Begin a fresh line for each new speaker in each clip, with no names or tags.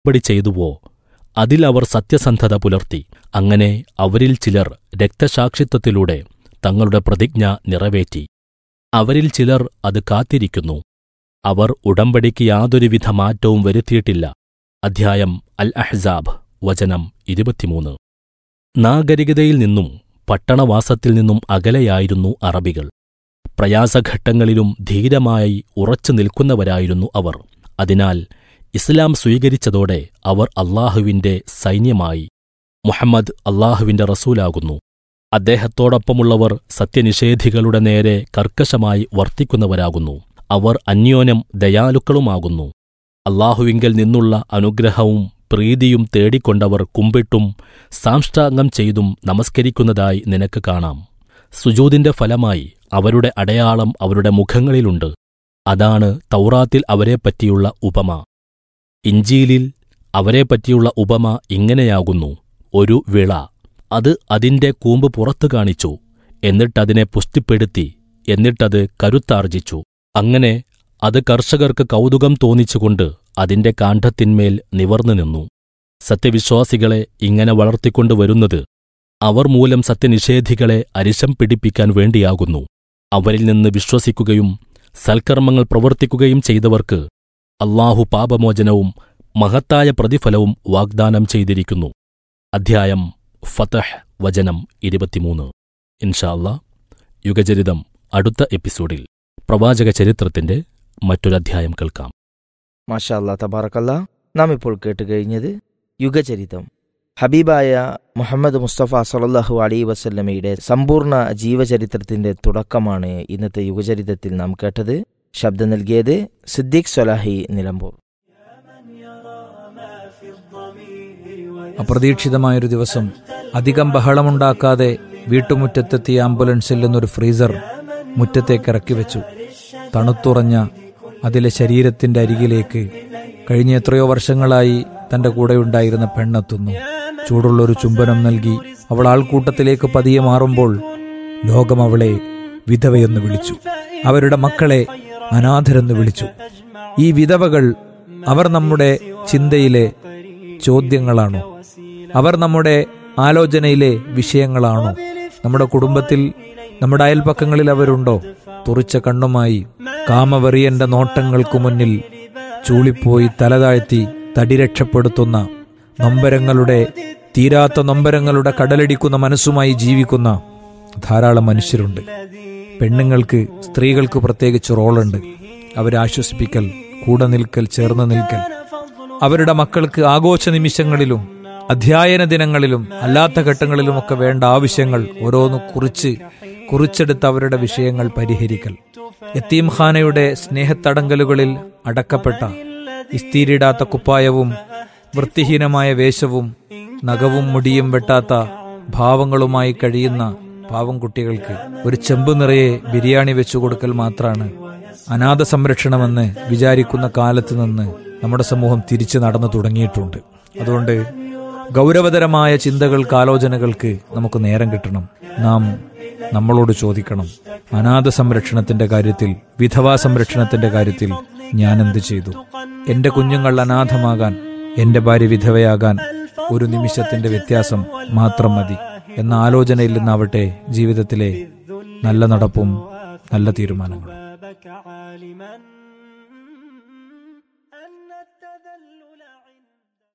ഉടമ്പടി ചെയ്തുവോ അതിൽ അവർ സത്യസന്ധത പുലർത്തി അങ്ങനെ അവരിൽ ചിലർ രക്തസാക്ഷിത്വത്തിലൂടെ തങ്ങളുടെ പ്രതിജ്ഞ നിറവേറ്റി അവരിൽ ചിലർ അത് കാത്തിരിക്കുന്നു അവർ ഉടമ്പടിക്ക് യാതൊരുവിധ മാറ്റവും വരുത്തിയിട്ടില്ല അധ്യായം അൽ അഹ്സാബ് വചനം ഇരുപത്തിമൂന്ന് നാഗരികതയിൽ നിന്നും പട്ടണവാസത്തിൽ നിന്നും അകലെയായിരുന്നു അറബികൾ പ്രയാസഘട്ടങ്ങളിലും ധീരമായി ഉറച്ചു നിൽക്കുന്നവരായിരുന്നു അവർ അതിനാൽ ഇസ്ലാം സ്വീകരിച്ചതോടെ അവർ അള്ളാഹുവിന്റെ സൈന്യമായി മുഹമ്മദ് അള്ളാഹുവിന്റെ റസൂലാകുന്നു അദ്ദേഹത്തോടൊപ്പമുള്ളവർ സത്യനിഷേധികളുടെ നേരെ കർക്കശമായി വർത്തിക്കുന്നവരാകുന്നു അവർ അന്യോന്യം ദയാലുക്കളുമാകുന്നു അള്ളാഹുവിങ്കൽ നിന്നുള്ള അനുഗ്രഹവും പ്രീതിയും തേടിക്കൊണ്ടവർ കുമ്പിട്ടും സാംഷ്ടാംഗം ചെയ്തും നമസ്കരിക്കുന്നതായി നിനക്ക് കാണാം സുജൂതിന്റെ ഫലമായി അവരുടെ അടയാളം അവരുടെ മുഖങ്ങളിലുണ്ട് അതാണ് തൗറാത്തിൽ അവരെപ്പറ്റിയുള്ള ഉപമ ഇഞ്ചീലിൽ അവരെപ്പറ്റിയുള്ള ഉപമ ഇങ്ങനെയാകുന്നു ഒരു വിള അത് അതിന്റെ കൂമ്പ് പുറത്തു കാണിച്ചു എന്നിട്ടതിനെ പുഷ്ടിപ്പെടുത്തി എന്നിട്ടത് കരുത്താർജിച്ചു അങ്ങനെ അത് കർഷകർക്ക് കൗതുകം തോന്നിച്ചുകൊണ്ട് അതിന്റെ കാണ്ഡത്തിന്മേൽ നിവർന്നു നിന്നു സത്യവിശ്വാസികളെ ഇങ്ങനെ വളർത്തിക്കൊണ്ടുവരുന്നത് അവർ മൂലം സത്യനിഷേധികളെ അരിശം പിടിപ്പിക്കാൻ വേണ്ടിയാകുന്നു അവരിൽ നിന്ന് വിശ്വസിക്കുകയും സൽക്കർമ്മങ്ങൾ പ്രവർത്തിക്കുകയും ചെയ്തവർക്ക് അള്ളാഹു പാപമോചനവും മഹത്തായ പ്രതിഫലവും വാഗ്ദാനം ചെയ്തിരിക്കുന്നു അധ്യായം ഫതഹ് വചനം ഇരുപത്തിമൂന്ന് ഇൻഷാല്ലാ യുഗചരിതം അടുത്ത എപ്പിസോഡിൽ പ്രവാചക ചരിത്രത്തിന്റെ മറ്റൊരധ്യായം കേൾക്കാം
മാഷാ അല്ലാ തബാറക്കല്ല നാം ഇപ്പോൾ കേട്ട് കഴിഞ്ഞത് യുഗചരിതം ഹബീബായ മുഹമ്മദ് മുസ്തഫ സലല്ലാഹു അലൈ വസല്ലമയുടെ സമ്പൂർണ്ണ ജീവചരിത്രത്തിന്റെ തുടക്കമാണ് ഇന്നത്തെ യുഗചരിതത്തിൽ നാം കേട്ടത് ശബ്ദം നൽകിയത് സിദ്ദീഖ് സൊലാഹി നിലമ്പൂർ
അപ്രതീക്ഷിതമായൊരു ദിവസം അധികം ബഹളമുണ്ടാക്കാതെ വീട്ടുമുറ്റത്തെത്തിയ ആംബുലൻസിൽ നിന്നൊരു ഫ്രീസർ മുറ്റത്തേക്ക് ഇറക്കി വെച്ചു തണുത്തുറഞ്ഞ അതിലെ ശരീരത്തിന്റെ അരികിലേക്ക് കഴിഞ്ഞ എത്രയോ വർഷങ്ങളായി തന്റെ കൂടെയുണ്ടായിരുന്ന പെണ്ണെത്തുന്നു ചൂടുള്ളൊരു ചുംബനം നൽകി അവൾ ആൾക്കൂട്ടത്തിലേക്ക് പതിയെ മാറുമ്പോൾ ലോകം അവളെ വിധവയെന്ന് വിളിച്ചു അവരുടെ മക്കളെ അനാഥരെന്ന് വിളിച്ചു ഈ വിധവകൾ അവർ നമ്മുടെ ചിന്തയിലെ ചോദ്യങ്ങളാണോ അവർ നമ്മുടെ ആലോചനയിലെ വിഷയങ്ങളാണോ നമ്മുടെ കുടുംബത്തിൽ നമ്മുടെ അയൽപ്പക്കങ്ങളിൽ അവരുണ്ടോ തുറിച്ച കണ്ണുമായി കാമവെറിയന്റെ നോട്ടങ്ങൾക്കു മുന്നിൽ ചൂളിപ്പോയി തലതാഴ്ത്തി തടി രക്ഷപ്പെടുത്തുന്ന നൊമ്പരങ്ങളുടെ തീരാത്ത നൊമ്പരങ്ങളുടെ കടലടിക്കുന്ന മനസ്സുമായി ജീവിക്കുന്ന ധാരാളം മനുഷ്യരുണ്ട് പെണ്ണുങ്ങൾക്ക് സ്ത്രീകൾക്ക് പ്രത്യേകിച്ച് റോളുണ്ട് അവരെ ആശ്വസിപ്പിക്കൽ കൂടെ നിൽക്കൽ ചേർന്ന് നിൽക്കൽ അവരുടെ മക്കൾക്ക് ആഘോഷ നിമിഷങ്ങളിലും അധ്യയന ദിനങ്ങളിലും അല്ലാത്ത ഘട്ടങ്ങളിലുമൊക്കെ വേണ്ട ആവശ്യങ്ങൾ ഓരോന്ന് കുറിച്ച് കുറിച്ചെടുത്ത് അവരുടെ വിഷയങ്ങൾ പരിഹരിക്കൽ യത്തീംഖാനയുടെ സ്നേഹത്തടങ്കലുകളിൽ അടക്കപ്പെട്ട ഇസ്തീരിടാത്ത കുപ്പായവും വൃത്തിഹീനമായ വേഷവും നഖവും മുടിയും വെട്ടാത്ത ഭാവങ്ങളുമായി കഴിയുന്ന പാവം കുട്ടികൾക്ക് ഒരു ചെമ്പ് നിറയെ ബിരിയാണി വെച്ചു കൊടുക്കൽ മാത്രമാണ് അനാഥ സംരക്ഷണമെന്ന് വിചാരിക്കുന്ന കാലത്ത് നിന്ന് നമ്മുടെ സമൂഹം തിരിച്ചു നടന്നു തുടങ്ങിയിട്ടുണ്ട് അതുകൊണ്ട് ഗൗരവതരമായ ചിന്തകൾക്ക് ആലോചനകൾക്ക് നമുക്ക് നേരം കിട്ടണം നാം നമ്മളോട് ചോദിക്കണം അനാഥ സംരക്ഷണത്തിന്റെ കാര്യത്തിൽ വിധവാ സംരക്ഷണത്തിന്റെ കാര്യത്തിൽ ഞാൻ എന്ത് ചെയ്തു എന്റെ കുഞ്ഞുങ്ങൾ അനാഥമാകാൻ എന്റെ ഭാര്യ വിധവയാകാൻ ഒരു നിമിഷത്തിന്റെ വ്യത്യാസം മാത്രം മതി എന്ന ആലോചനയിൽ നിന്നാവട്ടെ ജീവിതത്തിലെ നല്ല നടപ്പും നല്ല തീരുമാനങ്ങളും
بك عالما أن التذلل عند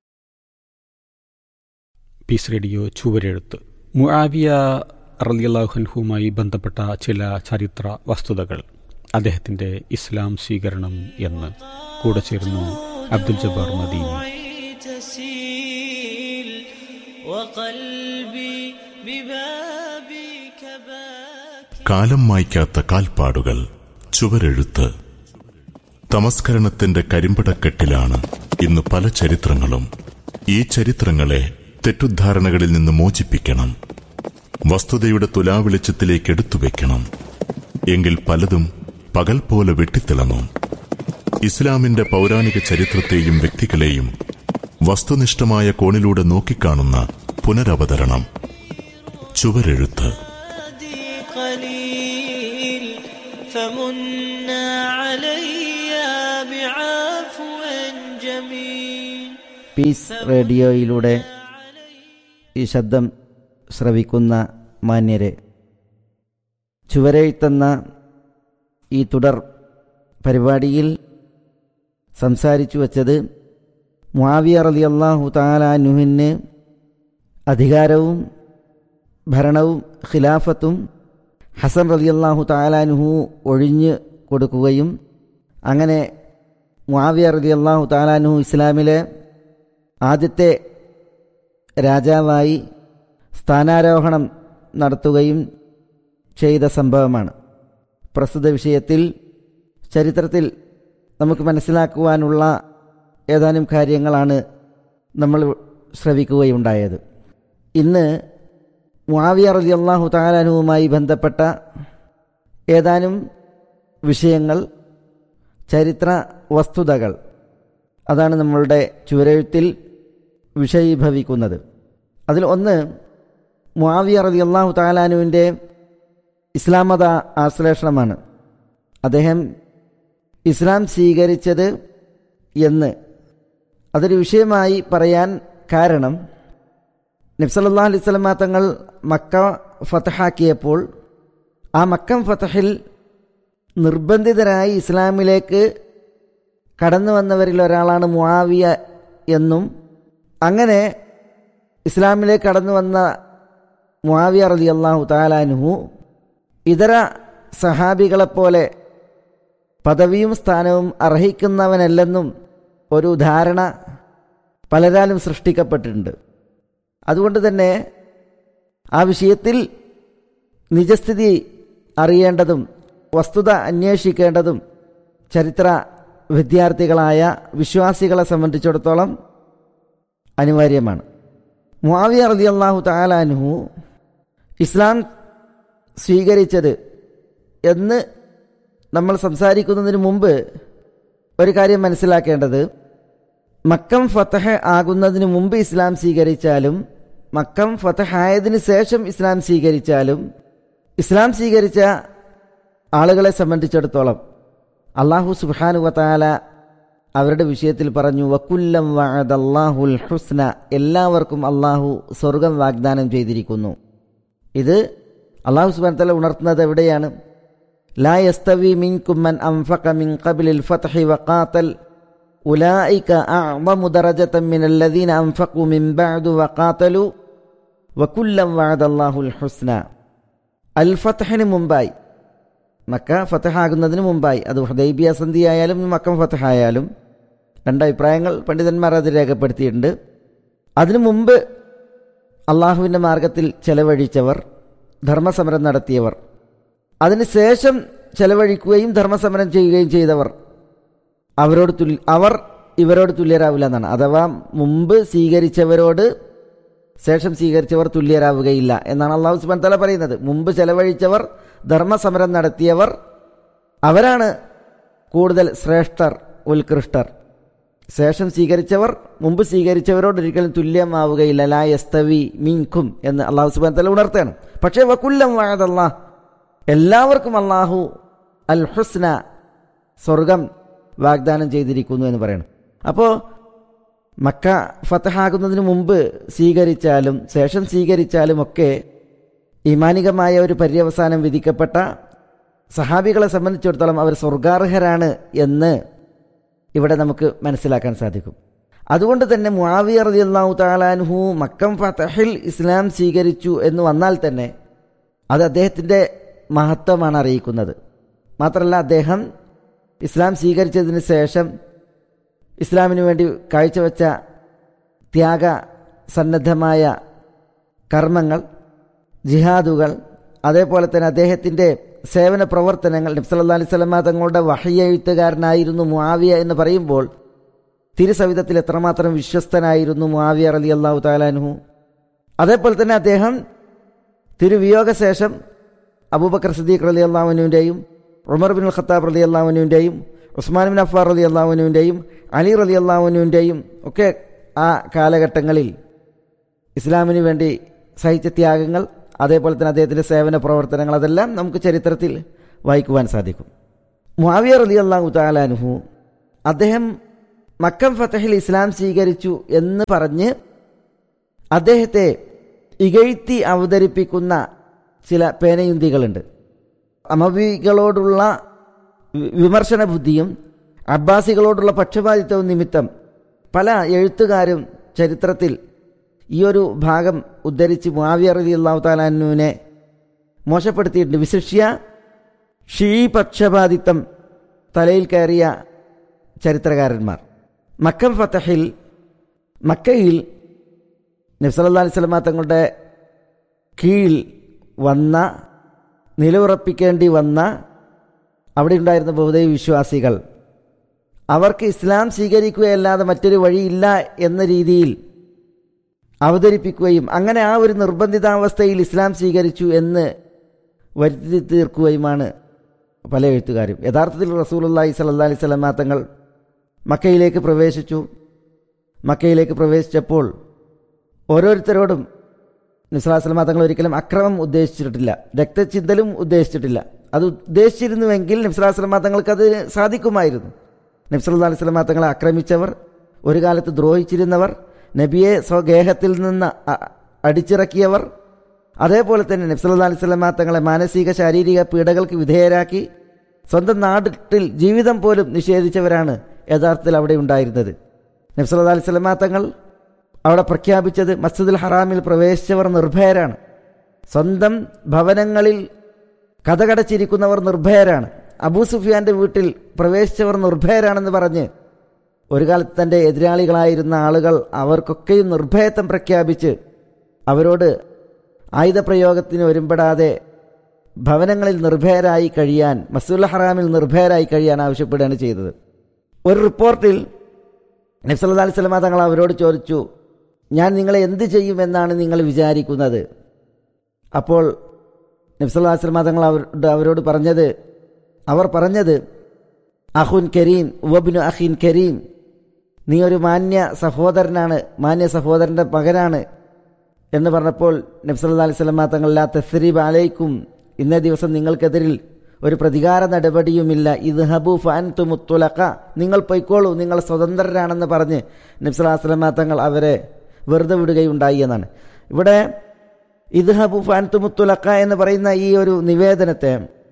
പീസ് റേഡിയോ ചുവരെഴുത്ത് മുആവിയ റലിയല്ലാഹുൻഹുമായി ബന്ധപ്പെട്ട ചില ചരിത്ര വസ്തുതകൾ അദ്ദേഹത്തിൻ്റെ ഇസ്ലാം സ്വീകരണം എന്ന് കൂടെ ചേർന്നു അബ്ദുൽ ജബ്ബാർ മദീനി
تسيل وقلبي ببابك باكي
കാലം മായ്ക്കാത്ത കാൽപ്പാടുകൾ ചുവരെഴുത്ത് തമസ്കരണത്തിന്റെ കരിമ്പടക്കെട്ടിലാണ് ഇന്ന് പല ചരിത്രങ്ങളും ഈ ചരിത്രങ്ങളെ തെറ്റുദ്ധാരണകളിൽ നിന്ന് മോചിപ്പിക്കണം വസ്തുതയുടെ തുലാവെളിച്ചത്തിലേക്ക് എടുത്തുവെക്കണം എങ്കിൽ പലതും പകൽ പോലെ വെട്ടിത്തിളങ്ങും ഇസ്ലാമിന്റെ പൗരാണിക ചരിത്രത്തെയും വ്യക്തികളെയും വസ്തുനിഷ്ഠമായ കോണിലൂടെ നോക്കിക്കാണുന്ന പുനരവതരണം ചുവരെഴുത്ത്
عادي قليل فمنا علي بعفو جميل
പീസ് റേഡിയോയിലൂടെ ഈ ശബ്ദം ശ്രവിക്കുന്ന മാന്യരെ ചുവരെഴുത്തുന്ന ഈ തുടർ പരിപാടിയിൽ സംസാരിച്ചു വച്ചത് മുആവിയ റളിയല്ലാഹു താലാനുഹിന് അധികാരവും ഭരണവും ഖിലാഫത്തും ഹസൻ റളിയല്ലാഹു താലാനുഹു ഒഴിഞ്ഞു കൊടുക്കുകയും അങ്ങനെ മുആവിയ റളിയല്ലാഹു താലാനുഹു ഇസ്ലാമിലെ ആദ്യത്തെ രാജാവായി സ്ഥാനാരോഹണം നടത്തുകയും ചെയ്ത സംഭവമാണ് പ്രസ്തുത വിഷയത്തിൽ ചരിത്രത്തിൽ നമുക്ക് മനസ്സിലാക്കുവാനുള്ള ഏതാനും കാര്യങ്ങളാണ് നമ്മൾ ശ്രവിക്കുകയുണ്ടായത് ഇന്ന് മുആവിയ റലി അള്ളാഹു താലാനുവുമായി ബന്ധപ്പെട്ട ഏതാനും വിഷയങ്ങൾ ചരിത്ര വസ്തുതകൾ അതാണ് നമ്മളുടെ ചുവരെഴുത്തിൽ വിഷയീഭവിക്കുന്നത് അതിൽ ഒന്ന് മുആവിയ റലി അള്ളാഹു താലാനുവിൻ്റെ ഇസ്ലാം മത ആശ്ലേഷണമാണ് അദ്ദേഹം ഇസ്ലാം സ്വീകരിച്ചത് എന്ന് അതൊരു വിഷയമായി പറയാൻ കാരണം നബ്സല്ലാ അലൈഹി സ്വലമ തങ്ങൾ മക്ക ഫതഹാക്കിയപ്പോൾ ആ മക്കം ഫതഹിൽ നിർബന്ധിതരായി ഇസ്ലാമിലേക്ക് കടന്നു വന്നവരിൽ ഒരാളാണ് മുആവിയ എന്നും അങ്ങനെ ഇസ്ലാമിലേക്ക് കടന്നു വന്ന മുആവിയ റലി അള്ളാഹു താലാനുഹു ഇതര സഹാബികളെപ്പോലെ പദവിയും സ്ഥാനവും അർഹിക്കുന്നവനല്ലെന്നും ഒരു ധാരണ പലരാലും സൃഷ്ടിക്കപ്പെട്ടിട്ടുണ്ട് അതുകൊണ്ട് തന്നെ ആ വിഷയത്തിൽ നിജസ്ഥിതി അറിയേണ്ടതും വസ്തുത അന്വേഷിക്കേണ്ടതും ചരിത്ര വിദ്യാർത്ഥികളായ വിശ്വാസികളെ സംബന്ധിച്ചിടത്തോളം അനിവാര്യമാണ് മുആവിയ റളിയല്ലാഹു തആലാൻഹു ഇസ്ലാം സ്വീകരിച്ചത് എന്ന് നമ്മൾ സംസാരിക്കുന്നതിന് മുമ്പ് ഒരു കാര്യം മനസ്സിലാക്കേണ്ടത് മക്കം ഫതഹ് ആകുന്നതിന് മുമ്പ് ഇസ്ലാം സ്വീകരിച്ചാലും മക്കം ഫതഹ് ആയതിനു ശേഷം ഇസ്ലാം സ്വീകരിച്ചാലും ഇസ്ലാം സ്വീകരിച്ച ആളുകളെ സംബന്ധിച്ചിടത്തോളം അള്ളാഹു സുബാനു വത്താല അവരുടെ വിഷയത്തിൽ പറഞ്ഞു വക്കുല്ലം വഅദല്ലാഹുൽ ഹുസ്ന എല്ലാവർക്കും അള്ളാഹു സ്വർഗം വാഗ്ദാനം ചെയ്തിരിക്കുന്നു ഇത് അള്ളാഹു സുബാൻ തല ഉണർത്തുന്നത് എവിടെയാണ് ലാ യസ്തവി മിൻകും മൻ അൻഫഖ മിൻ ഖബ്ലിൽ ഫത്ഹി വഖാതൽ ഉലായിക അഅ്ളമു ദറജതൻ മിനല്ലദീന അൻഫഖു മിൻ ബഅദു വഖാതലു വകുല്ലം വഅദല്ലാഹുൽ ഹുസ്ന അൽ ഫത്ഹിന് മുമ്പായി മക്ക ഫതഹാകുന്നതിന് മുമ്പായി അത് ഹുദൈബിയ സന്ധി ആയാലും മക്കം ഫതഹായാലും രണ്ടഭിപ്രായങ്ങൾ പണ്ഡിതന്മാർ അത് രേഖപ്പെടുത്തിയിട്ടുണ്ട് അതിനു മുമ്പ് അള്ളാഹുവിൻ്റെ മാർഗത്തിൽ ചെലവഴിച്ചവർ ധർമ്മസമരം നടത്തിയവർ അതിനുശേഷം ചെലവഴിക്കുകയും ധർമ്മസമരം ചെയ്യുകയും ചെയ്തവർ അവരോട് തുല്യ അവർ ഇവരോട് തുല്യരാവില്ല എന്നാണ് അഥവാ മുമ്പ് സ്വീകരിച്ചവരോട് ശേഷം സ്വീകരിച്ചവർ തുല്യരാവുകയില്ല എന്നാണ് അള്ളാഹു സുബാൻ തല പറയുന്നത് മുമ്പ് ചെലവഴിച്ചവർ ധർമ്മസമരം നടത്തിയവർ അവരാണ് കൂടുതൽ ശ്രേഷ്ഠർ ഉത്കൃഷ്ടർ ശേഷം സ്വീകരിച്ചവർ മുമ്പ് സ്വീകരിച്ചവരോട് ഒരിക്കലും തുല്യമാവുകയില്ല ലാ യസ്തവി മീൻഖും എന്ന് അള്ളാഹു സുബാൻ തല ഉണർത്തുകയാണ് പക്ഷേ വക്കുല്ലം വാഴതല്ലാ എല്ലാവർക്കും അള്ളാഹു അൽ ഹുസ്ന സ്വർഗം വാഗ്ദാനം ചെയ്തിരിക്കുന്നു എന്ന് പറയണം അപ്പോൾ മക്ക ഫതഹാകുന്നതിന് മുമ്പ് സ്വീകരിച്ചാലും ശേഷം സ്വീകരിച്ചാലും ഒക്കെ ഈമാനികമായ ഒരു പര്യവസാനം വിധിക്കപ്പെട്ട സഹാബികളെ സംബന്ധിച്ചിടത്തോളം അവർ സ്വർഗാർഹരാണ് എന്ന് ഇവിടെ നമുക്ക് മനസ്സിലാക്കാൻ സാധിക്കും അതുകൊണ്ട് തന്നെ മുആവിയ റളിയല്ലാഹു താലാൻഹു മക്കം ഫതഹിൽ ഇസ്ലാം സ്വീകരിച്ചു എന്ന് വന്നാൽ തന്നെ അത് അദ്ദേഹത്തിൻ്റെ മഹത്വമാണ് അറിയിക്കുന്നത് മാത്രമല്ല അദ്ദേഹം ഇസ്ലാം സ്വീകരിച്ചതിന് ശേഷം ഇസ്ലാമിന് വേണ്ടി കാഴ്ചവെച്ച ത്യാഗ സന്നദ്ധമായ കർമ്മങ്ങൾ ജിഹാദുകൾ അതേപോലെ തന്നെ അദ്ദേഹത്തിൻ്റെ സേവന പ്രവർത്തനങ്ങൾ നബ്സല്ലാ അലൈഹി സ്വലമ തങ്ങളുടെ വഹയ്യെഴുത്തുകാരനായിരുന്നു മുആവിയ എന്ന് പറയുമ്പോൾ തിരുസവിധത്തിൽ എത്രമാത്രം വിശ്വസ്തനായിരുന്നു മുആവിയ റലി അള്ളാഹു താലാൻഹു അതേപോലെ തന്നെ അദ്ദേഹം തിരുവിയോഗശേഷം അബൂബക്കർ സദീഖ് റലി അള്ളാഹുവിൻ്റെയും ഉമർ ബിൻ ഖത്താബ് റലി അള്ളാഹുവിൻ്റെയും ഉസ്മാൻ ബിൻ അഫാർ റലി അള്ളാഹുവിൻ്റെയും അലി റലി അള്ളാഹുവിൻ്റെയും ഒക്കെ ആ കാലഘട്ടങ്ങളിൽ ഇസ്ലാമിന് വേണ്ടി സഹിച്ച ത്യാഗങ്ങൾ അതേപോലെ തന്നെ അദ്ദേഹത്തിൻ്റെ സേവന പ്രവർത്തനങ്ങൾ അതെല്ലാം നമുക്ക് ചരിത്രത്തിൽ വായിക്കുവാൻ സാധിക്കും മുആവിയ റലി അള്ളാഹു താലാനുഹു അദ്ദേഹം മക്കം ഫത്തഹിൽ ഇസ്ലാം സ്വീകരിച്ചു എന്ന് പറഞ്ഞ് അദ്ദേഹത്തെ ഇകഴ്ത്തി അവതരിപ്പിക്കുന്ന ചില പേനയുന്തികളുണ്ട് അമവികളോടുള്ള വി- വിമർശന ബുദ്ധിയും അബ്ബാസികളോടുള്ള പക്ഷപാതിത്വവും നിമിത്തം പല എഴുത്തുകാരും ചരിത്രത്തിൽ ഈ ഒരു ഭാഗം ഉദ്ധരിച്ച് മുആവിയ റലി അള്ളാഹു താലാനുവിനെ മോശപ്പെടുത്തിയിട്ടുണ്ട് വിശിഷ്യ ഷീ പക്ഷപാതിത്വം തലയിൽ കയറിയ ചരിത്രകാരന്മാർ മക്കം ഫത്തഹിൽ മക്കയിൽ നബ്സല്ലാ അലൈഹി സ്വലമ തങ്ങളുടെ കീഴിൽ വന്ന നിലയുറപ്പിക്കേണ്ടി വന്ന അവിടെ ഉണ്ടായിരുന്ന ബഹുദൈവ വിശ്വാസികൾ അവർക്ക് ഇസ്ലാം സ്വീകരിക്കുകയല്ലാതെ മറ്റൊരു വഴിയില്ല എന്ന രീതിയിൽ അവതരിപ്പിക്കുകയും അങ്ങനെ ആ ഒരു നിർബന്ധിതാവസ്ഥയിൽ ഇസ്ലാം സ്വീകരിച്ചു എന്ന് വരുത്തി തീർക്കുകയുമാണ് പല എഴുത്തുകാരും യഥാർത്ഥത്തിൽ റസൂലുള്ളാഹി സ്വല്ലല്ലാഹി അലൈഹി വസല്ലമ തങ്ങൾ മക്കയിലേക്ക് പ്രവേശിച്ചു മക്കയിലേക്ക് പ്രവേശിച്ചപ്പോൾ ഓരോരുത്തരോടും നിസ്ലാസ്ലമ തങ്ങൾ ഒരിക്കലും അക്രമം ഉദ്ദേശിച്ചിട്ടില്ല രക്തചിന്തലും ഉദ്ദേശിച്ചിട്ടില്ല അത് ഉദ്ദേശിച്ചിരുന്നുവെങ്കിൽ നബ്സലാസ്ലമ തങ്ങൾക്ക് അത് സാധിക്കുമായിരുന്നു നബ്സല്ലാ അലൈഹി സ്വലമ തങ്ങളെ ആക്രമിച്ചവർ ഒരു കാലത്ത് ദ്രോഹിച്ചിരുന്നവർ നബിയെ സ്വഗേഹത്തിൽ നിന്ന് അ- അടിച്ചിറക്കിയവർ അതേപോലെ തന്നെ നബ്സല്ലാ അലൈഹി സ്വലമ തങ്ങളെ മാനസിക ശാരീരിക പീഡകൾക്ക് വിധേയരാക്കി സ്വന്തം നാട്ടിൽ ജീവിതം പോലും നിഷേധിച്ചവരാണ് യഥാർത്ഥത്തിൽ അവിടെ ഉണ്ടായിരുന്നത് നബ്സല്ലാ അലൈഹി സ്വലമ തങ്ങൾ അവിടെ പ്രഖ്യാപിച്ചത് മസ്ജിദുൽ ഹറാമിൽ പ്രവേശിച്ചവർ നിർഭയരാണ് സ്വന്തം ഭവനങ്ങളിൽ കഥകടച്ചിരിക്കുന്നവർ നിർഭയരാണ് അബൂ സുഫിയാന്റെ വീട്ടിൽ പ്രവേശിച്ചവർ നിർഭയരാണെന്ന് പറഞ്ഞ് ഒരു കാലത്ത് തൻ്റെ എതിരാളികളായിരുന്ന ആളുകൾ അവർക്കൊക്കെയും നിർഭയത്വം പ്രഖ്യാപിച്ച് അവരോട് ആയുധപ്രയോഗത്തിന് ഒരുമ്പെടാതെ ഭവനങ്ങളിൽ നിർഭയരായി കഴിയാൻ മസ്ജിദുൽ ഹറാമിൽ നിർഭയരായി കഴിയാൻ ആവശ്യപ്പെടുകയാണ് ചെയ്തത് ഒരു റിപ്പോർട്ടിൽ നബ്സല്ലാ അലൈഹി സ്വലമ തങ്ങൾ അവരോട് ചോദിച്ചു ഞാൻ നിങ്ങളെ എന്ത് ചെയ്യുമെന്നാണ് നിങ്ങൾ വിചാരിക്കുന്നത് അപ്പോൾ നബ്സല്ലാ സ്വലമ തങ്ങൾ അവരോട് അവരോട് പറഞ്ഞത് അവർ പറഞ്ഞത് അഹുൻ കരീം ഉവബിനു അഹിൻ കരീം നീ ഒരു മാന്യ സഹോദരനാണ് മാന്യ സഹോദരൻ്റെ മകനാണ് എന്ന് പറഞ്ഞപ്പോൾ നബ്സല്ലാ അലൈഹി സ്വലമ തങ്ങൾ ലാ തസ്രീബ് അലൈക്കും ഇന്നേ ദിവസം നിങ്ങൾക്കെതിരിൽ ഒരു പ്രതികാര നടപടിയുമില്ല ഇത് ഹബു ഫാൻ തുമുത്തുലക്ക നിങ്ങൾ പൊയ്ക്കോളൂ നിങ്ങൾ സ്വതന്ത്രരാണെന്ന് പറഞ്ഞ് നബ്സല്ലാ സ്വലമ തങ്ങൾ അവരെ വെറുതെ വിടുകയുണ്ടായി എന്നാണ് ഇവിടെ ഇത് ഹബു ഫാൻ തുമുത്തുലക്ക എന്ന് പറയുന്ന ഈ ഒരു നിവേദനത്തെ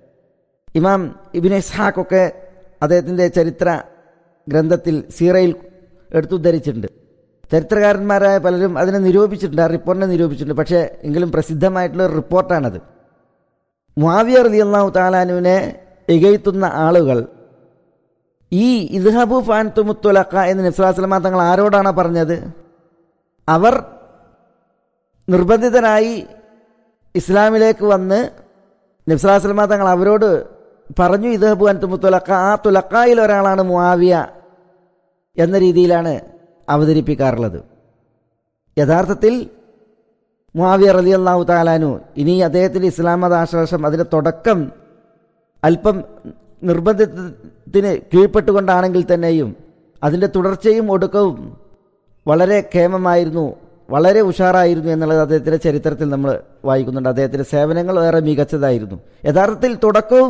ഇമാം ഇബിൻ ഇസ്ഹാഖൊക്കെ അദ്ദേഹത്തിൻ്റെ ചരിത്ര ഗ്രന്ഥത്തിൽ സീറയിൽ എടുത്തുദ്ധരിച്ചിട്ടുണ്ട് ചരിത്രകാരന്മാരായ പലരും അതിനെ നിരൂപിച്ചിട്ടുണ്ട് ആ റിപ്പോർട്ടിനെ നിരൂപിച്ചിട്ടുണ്ട് പക്ഷേ എങ്കിലും പ്രസിദ്ധമായിട്ടുള്ള ഒരു റിപ്പോർട്ടാണത് മുാവിയ റലി അള്ളാഹു താലാനുവിനെ ഇകഴ്ത്തുന്ന ആളുകൾ ഈ ഇദ്ഹബു ഫാൻ തുമുത്തുലക്ക എന്ന് നബ്സുലാസ്ലമ തങ്ങൾ ആരോടാണ് പറഞ്ഞത് അവർ നിർബന്ധിതരായി ഇസ്ലാമിലേക്ക് വന്ന് നബ്സുലാസ്ലമ തങ്ങൾ അവരോട് പറഞ്ഞു ഇദ്ഹബു അൻ തുമുത്തുലക്ക ആ തുലക്കായിൽ ഒരാളാണ് മുആവിയ എന്ന രീതിയിലാണ് അവതരിപ്പിക്കാറുള്ളത് യഥാർത്ഥത്തിൽ മുആവിയ റലി അള്ളാഹു താലാനു ഇനി അദ്ദേഹത്തിൻ്റെ ഇസ്ലാം മതാശ്വാസം അതിൻ്റെ തുടക്കം അല്പം നിർബന്ധത്തിന് കീഴ്പ്പെട്ടുകൊണ്ടാണെങ്കിൽ തന്നെയും അതിൻ്റെ തുടർച്ചയും ഒടുക്കവും വളരെ ക്ഷേമമായിരുന്നു വളരെ ഉഷാറായിരുന്നു എന്നുള്ളത് അദ്ദേഹത്തിൻ്റെ ചരിത്രത്തിൽ നമ്മൾ വായിക്കുന്നുണ്ട് അദ്ദേഹത്തിൻ്റെ സേവനങ്ങൾ ഏറെ മികച്ചതായിരുന്നു യഥാർത്ഥത്തിൽ തുടക്കവും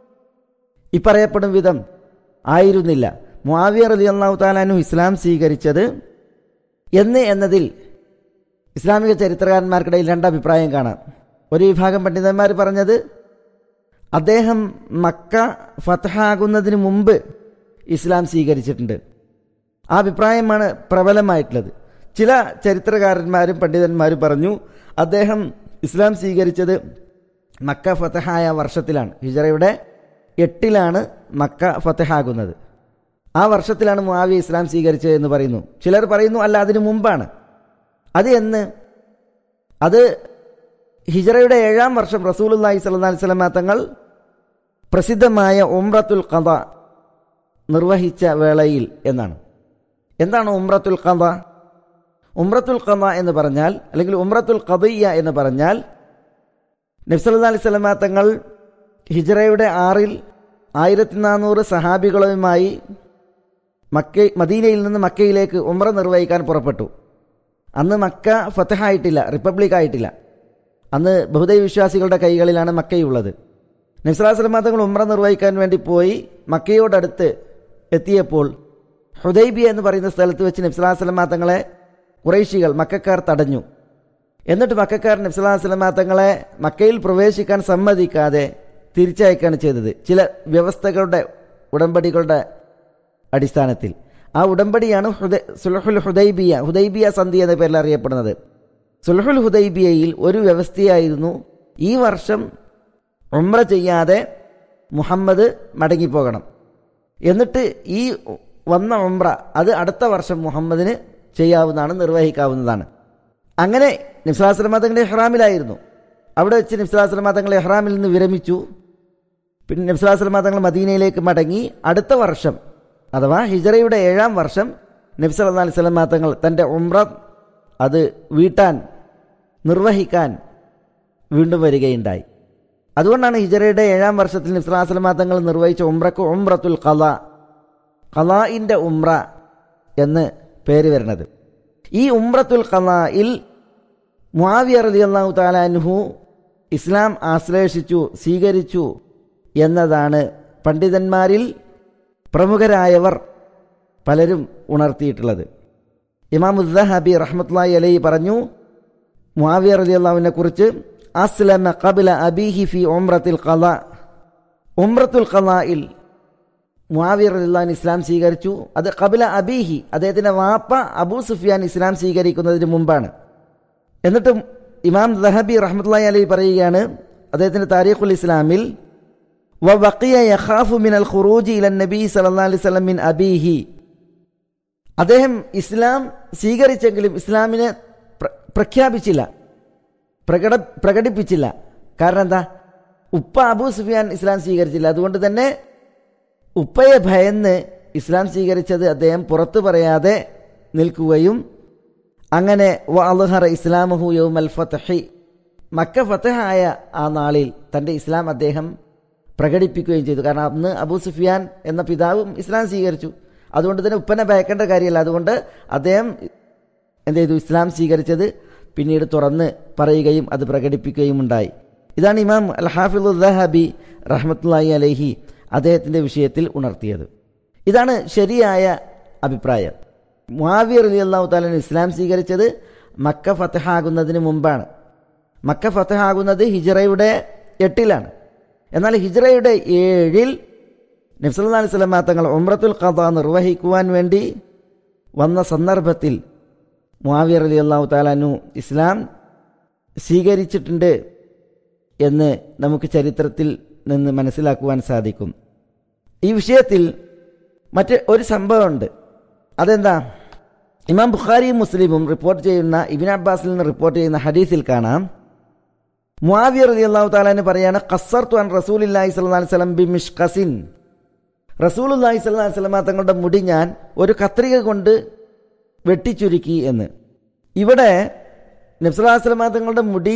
ഈ പറയപ്പെടും വിധം ആയിരുന്നില്ല മുആവിയ റലി അള്ളാഹു താലാനു ഇസ്ലാം സ്വീകരിച്ചത് എന്ന് എന്നതിൽ ഇസ്ലാമിക ചരിത്രകാരന്മാർക്കിടയിൽ രണ്ടഭിപ്രായം കാണാം ഒരു വിഭാഗം പണ്ഡിതന്മാർ പറഞ്ഞത് അദ്ദേഹം മക്ക ഫതഹാകുന്നതിന് മുമ്പ് ഇസ്ലാം സ്വീകരിച്ചിട്ടുണ്ട് ആ അഭിപ്രായമാണ് പ്രബലമായിട്ടുള്ളത് ചില ചരിത്രകാരന്മാരും പണ്ഡിതന്മാരും പറഞ്ഞു അദ്ദേഹം ഇസ്ലാം സ്വീകരിച്ചത് മക്ക ഫതഹായ വർഷത്തിലാണ് ഹിജറയുടെ എട്ടിലാണ് മക്ക ഫതഹാകുന്നത് ആ വർഷത്തിലാണ് മുആവിയ ഇസ്ലാം സ്വീകരിച്ചത് എന്ന് പറയുന്നു ചിലർ പറയുന്നു അല്ല അതിനു മുമ്പാണ് അത് എന്ന് അത് ഹിജറയുടെ ഏഴാം വർഷം റസൂലുല്ലാഹി സ്വല്ലല്ലാഹി അലൈഹി വസല്ലമ തങ്ങൾ പ്രസിദ്ധമായ ഉംറത്തുൽ ഖദ നിർവഹിച്ച വേളയിൽ എന്നാണ് എന്താണ് ഉംറത്തുൽ ഖദ ഉംറത്തുൽ ഖദ എന്ന് പറഞ്ഞാൽ അല്ലെങ്കിൽ ഉംറത്തുൽ ഖദിയ എന്ന് പറഞ്ഞാൽ നബ്സല്ലാ അലൈഹി സ്വലമ തങ്ങൾ ഹിജറയുടെ ആറിൽ ആയിരത്തി നാനൂറ് സഹാബികളുമായി മക്ക മദീനയിൽ നിന്ന് മക്കയിലേക്ക് ഉംറ നിർവഹിക്കാൻ പുറപ്പെട്ടു അന്ന് മക്ക ഫത്തഹായിട്ടില്ല റിപ്പബ്ലിക് ആയിട്ടില്ല അന്ന് ബഹുദൈവ വിശ്വാസികളുടെ കൈകളിലാണ് മക്കയുള്ളത് നബ്സലാസ്ലമ തങ്ങൾ ഉമ്ര നിർവഹിക്കാൻ വേണ്ടി പോയി മക്കയോടടുത്ത് എത്തിയപ്പോൾ ഹുദൈബിയ എന്ന് പറയുന്ന സ്ഥലത്ത് വെച്ച് നബ്സലാസ്ലമാ തങ്ങളെ കുറേശികൾ മക്കാർ തടഞ്ഞു എന്നിട്ട് മക്കാർ നബ്സലാസ്ലമാ തങ്ങളെ മക്കയിൽ പ്രവേശിക്കാൻ സമ്മതിക്കാതെ തിരിച്ചയക്കുകയാണ് ചെയ്തത് ചില വ്യവസ്ഥകളുടെ ഉടമ്പടികളുടെ അടിസ്ഥാനത്തിൽ ആ ഉടമ്പടിയാണ് ഹുദൈ- സുലഹുൽ ഹുദൈബിയ ഹുദൈബിയ സന്ധി എന്ന പേരിൽ അറിയപ്പെടുന്നത് സുലഹുൽ ഹുദൈബിയയിൽ ഒരു വ്യവസ്ഥയായിരുന്നു ഈ വർഷം ഉംറ ചെയ്യാതെ മുഹമ്മദ് മടങ്ങിപ്പോകണം എന്നിട്ട് ഈ വന്ന ഉംറ അത് അടുത്ത വർഷം മുഹമ്മദിന് ചെയ്യാവുന്നതാണ് നിർവഹിക്കാവുന്നതാണ് അങ്ങനെ നിസ്ലാസ്ലമ തങ്ങളുടെ ഇഹ്റാമിലായിരുന്നു അവിടെ വെച്ച് നിസ്ലാസ്ലമ തങ്ങൾ ഇഹ്റാമിൽ നിന്ന് വിരമിച്ചു പിന്നെ നബ്സുലാസ്ലമ തങ്ങൾ മദീനയിലേക്ക് മടങ്ങി അടുത്ത വർഷം അഥവാ ഹിജറയുടെ ഏഴാം വർഷം നബി സല്ലല്ലാഹു അലൈഹി വസല്ലം തങ്ങൾ തൻ്റെ ഉംറ അത് വീട്ടാൻ നിർവഹിക്കാൻ വീണ്ടും വരികയുണ്ടായി അതുകൊണ്ടാണ് ഹിജറയുടെ ഏഴാം വർഷത്തിൽ നബ്സുലാസ്ലമ തങ്ങൾ നിർവഹിച്ച ഉംറക്ക് ഉംറത്തുൽ ഖല ഖലാഇൻ്റെ ഉംറ എന്ന് പേര് വരുന്നത് ഈ ഉംറത്തുൽ ഖലായിൽ മുആവിയ റളിയല്ലാഹു തആല അൻഹു ഇസ്ലാം ആശ്ലേഷിച്ചു സ്വീകരിച്ചു എന്നതാണ് പണ്ഡിതന്മാരിൽ പ്രമുഖരായവർ പലരും ഉണർത്തിയിട്ടുള്ളത് ഇമാം ഉദ്ദഹബി റഹ്മത്തുള്ളാഹി അലൈഹി പറഞ്ഞു മുആവിയ റളിയല്ലാഹുവിനെ കുറിച്ച് അസ്ലമ ഖബല അബീഹി ഫി ഉംറത്തിൽ ഖല ഉംറത്തുൽ ഖലായിൽ മുആവിയ റളിയല്ലാഹു ഇസ്ലാം സ്വീകരിച്ചു അത് ഖബല അബീഹി അദ്ദേഹത്തിന്റെ വാപ്പ അബൂ സുഫിയാൻ ഇസ്ലാം സ്വീകരിക്കുന്നതിന് മുമ്പാണ് എന്നിട്ടും ഇമാം ദഹബി റഹ്മത്തുള്ളാഹി അലൈഹി പറയുകയാണ് അദ്ദേഹത്തിന്റെ താരീഖുൽ ഇസ്ലാമിൽ വബഖിയ യഖാഫു മിനൽ ഖുറൂജി ഇലൻ നബി സല്ലല്ലാഹു അലൈഹി വസല്ലം മിൻ അബീഹി അദ്ദേഹം ഇസ്ലാം സ്വീകരിച്ചെങ്കിലും ഇസ്ലാമിനെ പ്ര- പ്രഖ്യാപിച്ചില്ല പ്രകട പ്രകടിപ്പിച്ചില്ല കാരണം എന്താ ഉപ്പ അബൂ സുഫിയാൻ ഇസ്ലാം സ്വീകരിച്ചില്ല അതുകൊണ്ട് തന്നെ ഉപ്പയെ ഭയന്ന് ഇസ്ലാം സ്വീകരിച്ചത് അദ്ദേഹം പുറത്തു പറയാതെ നിൽക്കുകയും അങ്ങനെ വഅൽഹറ ഇസ്ലാമഹു യൗമൽ ഫത്ഹി മക്ക ഫതഹായ ആ നാളിൽ തൻ്റെ ഇസ്ലാം അദ്ദേഹം പ്രകടിപ്പിക്കുകയും ചെയ്തു കാരണം അന്ന് അബൂ സുഫിയാൻ എന്ന പിതാവും ഇസ്ലാം സ്വീകരിച്ചു അതുകൊണ്ട് തന്നെ ഉപ്പനെ ഭയക്കേണ്ട കാര്യമല്ല അതുകൊണ്ട് അദ്ദേഹം എന്ത് ചെയ്തു ഇസ്ലാം സ്വീകരിച്ചത് പിന്നീട് തുറന്ന് പറയുകയും അത് പ്രകടിപ്പിക്കുകയും ഉണ്ടായി ഇതാണ് ഇമാം അൽ ഹാഫിദുദ്ദഹബി റഹ്മത്തുള്ളാഹി അലൈഹി അദ്ദേഹത്തിൻ്റെ വിഷയത്തിൽ ഉണർത്തിയത് ഇതാണ് ശരിയായ അഭിപ്രായം മുആവിയ അലി അള്ളാഹു താലൻ ഇസ്ലാം സ്വീകരിച്ചത് മക്ക ഫത്തഹാകുന്നതിന് മുമ്പാണ് മക്ക ഫത്തഹാകുന്നത് ഹിജറയുടെ എട്ടിലാണ് എന്നാൽ ഹിജറയുടെ ഏഴിൽ നബ്സല്ലാ അലൈഹി സ്വലമാ തങ്ങൾ ഉംറത്തുൽ ഖദ നിർവഹിക്കുവാൻ വേണ്ടി വന്ന സന്ദർഭത്തിൽ മുആവിയ അലി അള്ളാഹു താലാനു ഇസ്ലാം സ്വീകരിച്ചിട്ടുണ്ട് എന്ന് നമുക്ക് ചരിത്രത്തിൽ നിന്ന് മനസ്സിലാക്കുവാൻ സാധിക്കും ഈ വിഷയത്തിൽ മറ്റ് ഒരു സംഭവമുണ്ട് അതെന്താ ഇമാം ബുഖാരിയും മുസ്ലിമും റിപ്പോർട്ട് ചെയ്യുന്ന ഇബിൻ അബ്ബാസിൽ നിന്ന് റിപ്പോർട്ട് ചെയ്യുന്ന ഹദീസിൽ കാണാം മുആവിയ റതി അള്ളാഹു താലാന് പറയാണ് ഖസ്സർത്തു അൻ റസൂലില്ലാഹി സ്വല്ലല്ലാഹി അലൈഹി വസല്ലം ബി മിഷ്കസിൻ റസൂലുല്ലാഹി സ്വല്ലല്ലാഹി അലൈഹി വസല്ലം തങ്ങളുടെ മുടി ഞാൻ ഒരു കത്രിക കൊണ്ട് വെട്ടിച്ചുരുക്കി എന്ന് ഇവിടെ നബ്സലാസ്ലമ തങ്ങളുടെ മുടി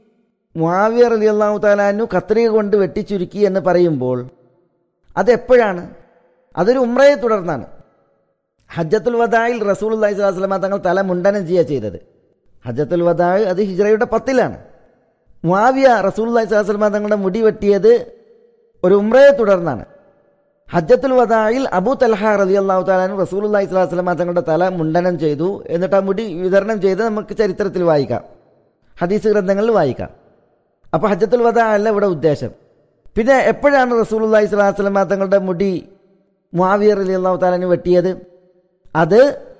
മുആവിയ റലി അള്ളാഹു താലാനു കത്രിക കൊണ്ട് വെട്ടിച്ചുരുക്കി എന്ന് പറയുമ്പോൾ അതെപ്പോഴാണ് അതൊരു ഉമ്രയെ തുടർന്നാണ് ഹജ്ജത്തുൽ വദായിൽ റസൂൽ അള്ളഹി സ്വലാസ്ലമ തങ്ങൾ തല മുണ്ടനം ചെയ്യുക ചെയ്തത് ഹജ്ജത്തുൽ വദായ് അത് ഹിജ്റയുടെ പത്തിലാണ് മുആവിയ റസൂൽ അള്ളഹി സ്വലാസ്ലമ തങ്ങളുടെ മുടി വെട്ടിയത് ഒരു ഉമ്രയെ തുടർന്നാണ് ഹജ്ജത്തുൽ വദായിൽ അബൂ തൽഹ റതി അള്ളാഹു താലാനും റസൂൽ അള്ളഹി സ്വലാസ്ലമ തങ്ങളുടെ തല മുണ്ടനം ചെയ്തു എന്നിട്ട് ആ മുടി വിതരണം ചെയ്ത് നമുക്ക് ചരിത്രത്തിൽ വായിക്കാം ഹദീസ് ഗ്രന്ഥങ്ങളിൽ വായിക്കാം അപ്പോൾ ഹജ്ജത്തുൽ വദാ അല്ല ഇവിടെ ഉദ്ദേശം പിന്നെ എപ്പോഴാണ് റസൂൽ അള്ളഹി സ്വലാസ്ലമ തങ്ങളുടെ മുടി മുആവിയ റലി അള്ളാഹു താലാന് വെട്ടിയത് അത്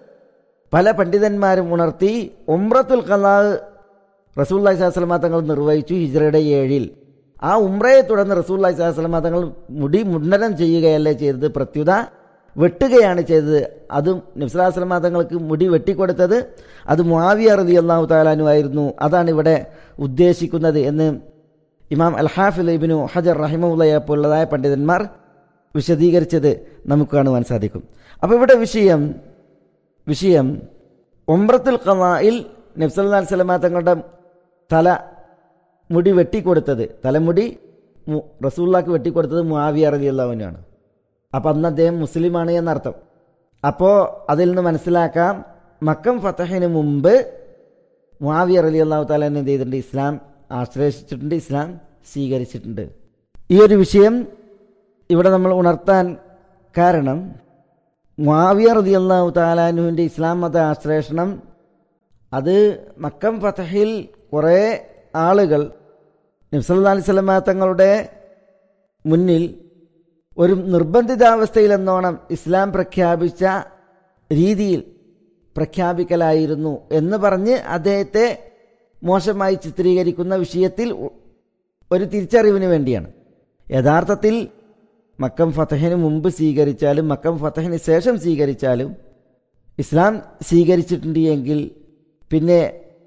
പല പണ്ഡിതന്മാരും ഉണർത്തി ഉംറത്തുൽ ഖലാ റസൂല്ലായി സ്വലാസ്ലമ തങ്ങൾ നിർവഹിച്ചു ഹിജ്റയുടെ ഏഴിൽ ആ ഉംറയെ തുടർന്ന് റസൂല്ലായി സ്വലാസ്ലമ തങ്ങൾ മുടി മുണ്ടനം ചെയ്യുകയല്ലേ ചെയ്തത് പ്രത്യുത വെട്ടുകയാണ് ചെയ്തത് അതും നബ്സലാസ്ലമ തങ്ങൾക്ക് മുടി വെട്ടിക്കൊടുത്തത് അത് മുആവിയ റതി അള്ളാഹു താലാനു ആയിരുന്നു അതാണ് ഇവിടെ ഉദ്ദേശിക്കുന്നത് എന്ന് ഇമാം അൽ ഹാഫിൽ ഇബിനു ഹജർ റഹിമുള്ളയെ പോലുള്ളതായ പണ്ഡിതന്മാർ വിശദീകരിച്ചത് നമുക്ക് കാണുവാൻ സാധിക്കും അപ്പോൾ ഇവിടെ വിഷയം വിഷയം ഒമ്രത്തുൽ ഖലായിൽ നബ്സല്ലാ സ്വലമ തങ്ങളുടെ തല മുടി വെട്ടിക്കൊടുത്തത് തലമുടി മു- റസൂള്ളാക്ക് വെട്ടിക്കൊടുത്തത് മുആവിയ റലി അള്ളാഹുവിനാണ് അപ്പം അന്ന് അദ്ദേഹം മുസ്ലിമാണ് എന്നർത്ഥം അപ്പോൾ അതിൽ നിന്ന് മനസ്സിലാക്കാം മക്കം ഫത്തഹിന് മുമ്പ് മുആവിയ റലി അള്ളാഹു താല എന്ത് ചെയ്തിട്ടുണ്ട് ഇസ്ലാം ആശ്രയിച്ചിട്ടുണ്ട് ഇസ്ലാം സ്വീകരിച്ചിട്ടുണ്ട് ഈ ഒരു വിഷയം ഇവിടെ നമ്മൾ ഉണർത്താൻ കാരണം മുആവിയ റളിയല്ലാഹു താലാനുവിൻ്റെ ഇസ്ലാം മത ആശ്ലേഷണം അത് മക്കം ഫതഹിൽ കുറേ ആളുകൾ നബ്സല്ലാ അലൈഹി സ്വലമ തങ്ങളുടെ മുന്നിൽ ഒരു നിർബന്ധിതാവസ്ഥയിലെന്നോണം ഇസ്ലാം പ്രഖ്യാപിച്ച രീതിയിൽ പ്രഖ്യാപിക്കലായിരുന്നു എന്ന് പറഞ്ഞ് അദ്ദേഹത്തെ മോശമായി ചിത്രീകരിക്കുന്ന വിഷയത്തിൽ ഉ- ഒരു തിരിച്ചറിവിന് വേണ്ടിയാണ് യഥാർത്ഥത്തിൽ മക്കം ഫതഹിന് മുമ്പ് സ്വീകരിച്ചാലും മക്കം ഫതഹിന് ശേഷം സ്വീകരിച്ചാലും ഇസ്ലാം സ്വീകരിച്ചിട്ടുണ്ട് എങ്കിൽ പിന്നെ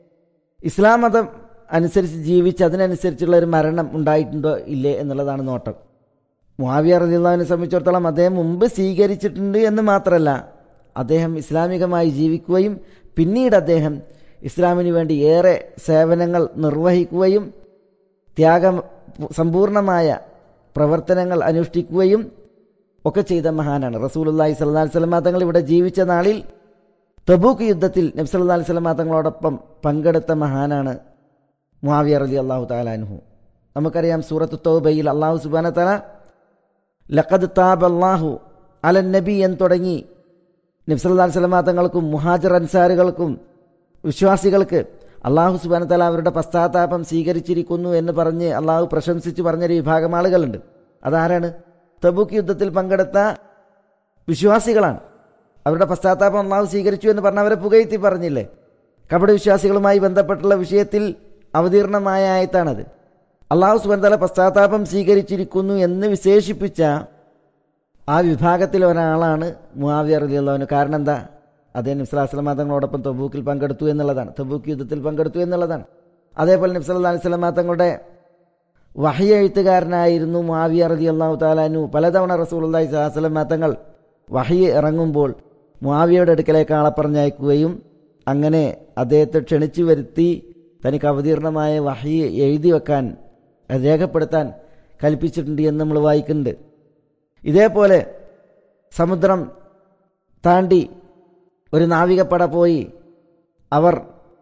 ഇസ്ലാം മതം അനുസരിച്ച് ജീവിച്ച് അതിനനുസരിച്ചുള്ള ഒരു മരണം ഉണ്ടായിട്ടുണ്ടോ ഇല്ലേ എന്നുള്ളതാണ് നോട്ടം മുഹാവിയ റദിയുള്ളവിനെ സംബന്ധിച്ചിടത്തോളം അദ്ദേഹം മുമ്പ് സ്വീകരിച്ചിട്ടുണ്ട് എന്ന് മാത്രമല്ല അദ്ദേഹം ഇസ്ലാമികമായി ജീവിക്കുകയും പിന്നീട് അദ്ദേഹം ഇസ്ലാമിന് വേണ്ടി ഏറെ സേവനങ്ങൾ നിർവഹിക്കുകയും ത്യാഗം സമ്പൂർണമായ പ്രവർത്തനങ്ങൾ അനുഷ്ഠിക്കുകയും ഒക്കെ ചെയ്ത മഹാനാണ് റസൂലുല്ലാഹി സ്വല്ലല്ലാഹി അലൈഹി വസല്ലം തങ്ങൾ ഇവിടെ ജീവിച്ച നാളിൽ തബൂക്ക് യുദ്ധത്തിൽ നബി സല്ലല്ലാഹി അലൈഹി വസല്ലം തങ്ങളോടൊപ്പം പങ്കെടുത്ത മഹാനാണ് മുആവിയ റളിയല്ലാഹു തആല അൻഹു നമുക്കറിയാം സൂറത്ത് തൗബയിൽ അള്ളാഹു സുബ്ഹാനഹു തആല ലഖദ് താബ അല്ലാഹു അലൻ നബി എന്ന് തുടങ്ങി നബി സല്ലല്ലാഹി അലൈഹി വസല്ലം തങ്ങൾക്കും മുഹാജിർ അൻസാറുകൾക്കും വിശ്വാസികൾക്ക് അള്ളാഹു സുബാന തല അവരുടെ പശ്ചാത്താപം സ്വീകരിച്ചിരിക്കുന്നു എന്ന് പറഞ്ഞ് അള്ളാഹു പ്രശംസിച്ച് പറഞ്ഞൊരു വിഭാഗം ആളുകളുണ്ട് അതാരാണ് തബൂക്ക് യുദ്ധത്തിൽ പങ്കെടുത്ത വിശ്വാസികളാണ് അവരുടെ പശ്ചാത്താപം അള്ളാഹു സ്വീകരിച്ചു എന്ന് പറഞ്ഞ അവരെ പുകഴ്ത്തി പറഞ്ഞില്ലേ കപട വിശ്വാസികളുമായി ബന്ധപ്പെട്ടുള്ള വിഷയത്തിൽ അവതീർണമായ ആയത്താണത് അള്ളാഹു സുബാൻ തല പശ്ചാത്താപം സ്വീകരിച്ചിരിക്കുന്നു എന്ന് വിശേഷിപ്പിച്ച ആ വിഭാഗത്തിൽ ഒരാളാണ് മുആവിയ റളിയല്ലാഹു കാരണം എന്താ അദ്ദേഹം നബ്സലാസ്ലം തങ്ങളോടൊപ്പം തബൂക്കിൽ പങ്കെടുത്തു എന്നുള്ളതാണ് തബൂക്ക് യുദ്ധത്തിൽ പങ്കെടുത്തു എന്നുള്ളതാണ് അതേപോലെ നബ്സല്ലാ അലൈഹി സ്വലമ തങ്ങളുടെ വഹയ എഴുത്തുകാരനായിരുന്നു മുആവിയ റതി അള്ളാഹു താലാനു പലതവണ റസൂൽ അള്ളാഹി സ്വലാസ്ലം തങ്ങൾ വഹയ ഇറങ്ങുമ്പോൾ മുആവിയയുടെ അടുക്കലേക്ക് ആളെ പറഞ്ഞയക്കുകയും അങ്ങനെ അദ്ദേഹത്തെ ക്ഷണിച്ചു വരുത്തി തനിക്ക് അവതീർണമായ വഹയ എഴുതി വെക്കാൻ അത് രേഖപ്പെടുത്താൻ കൽപ്പിച്ചിട്ടുണ്ട് എന്ന് നമ്മൾ വായിക്കുന്നുണ്ട് ഇതേപോലെ സമുദ്രം താണ്ടി ഒരു നാവികപ്പട പോയി അവർ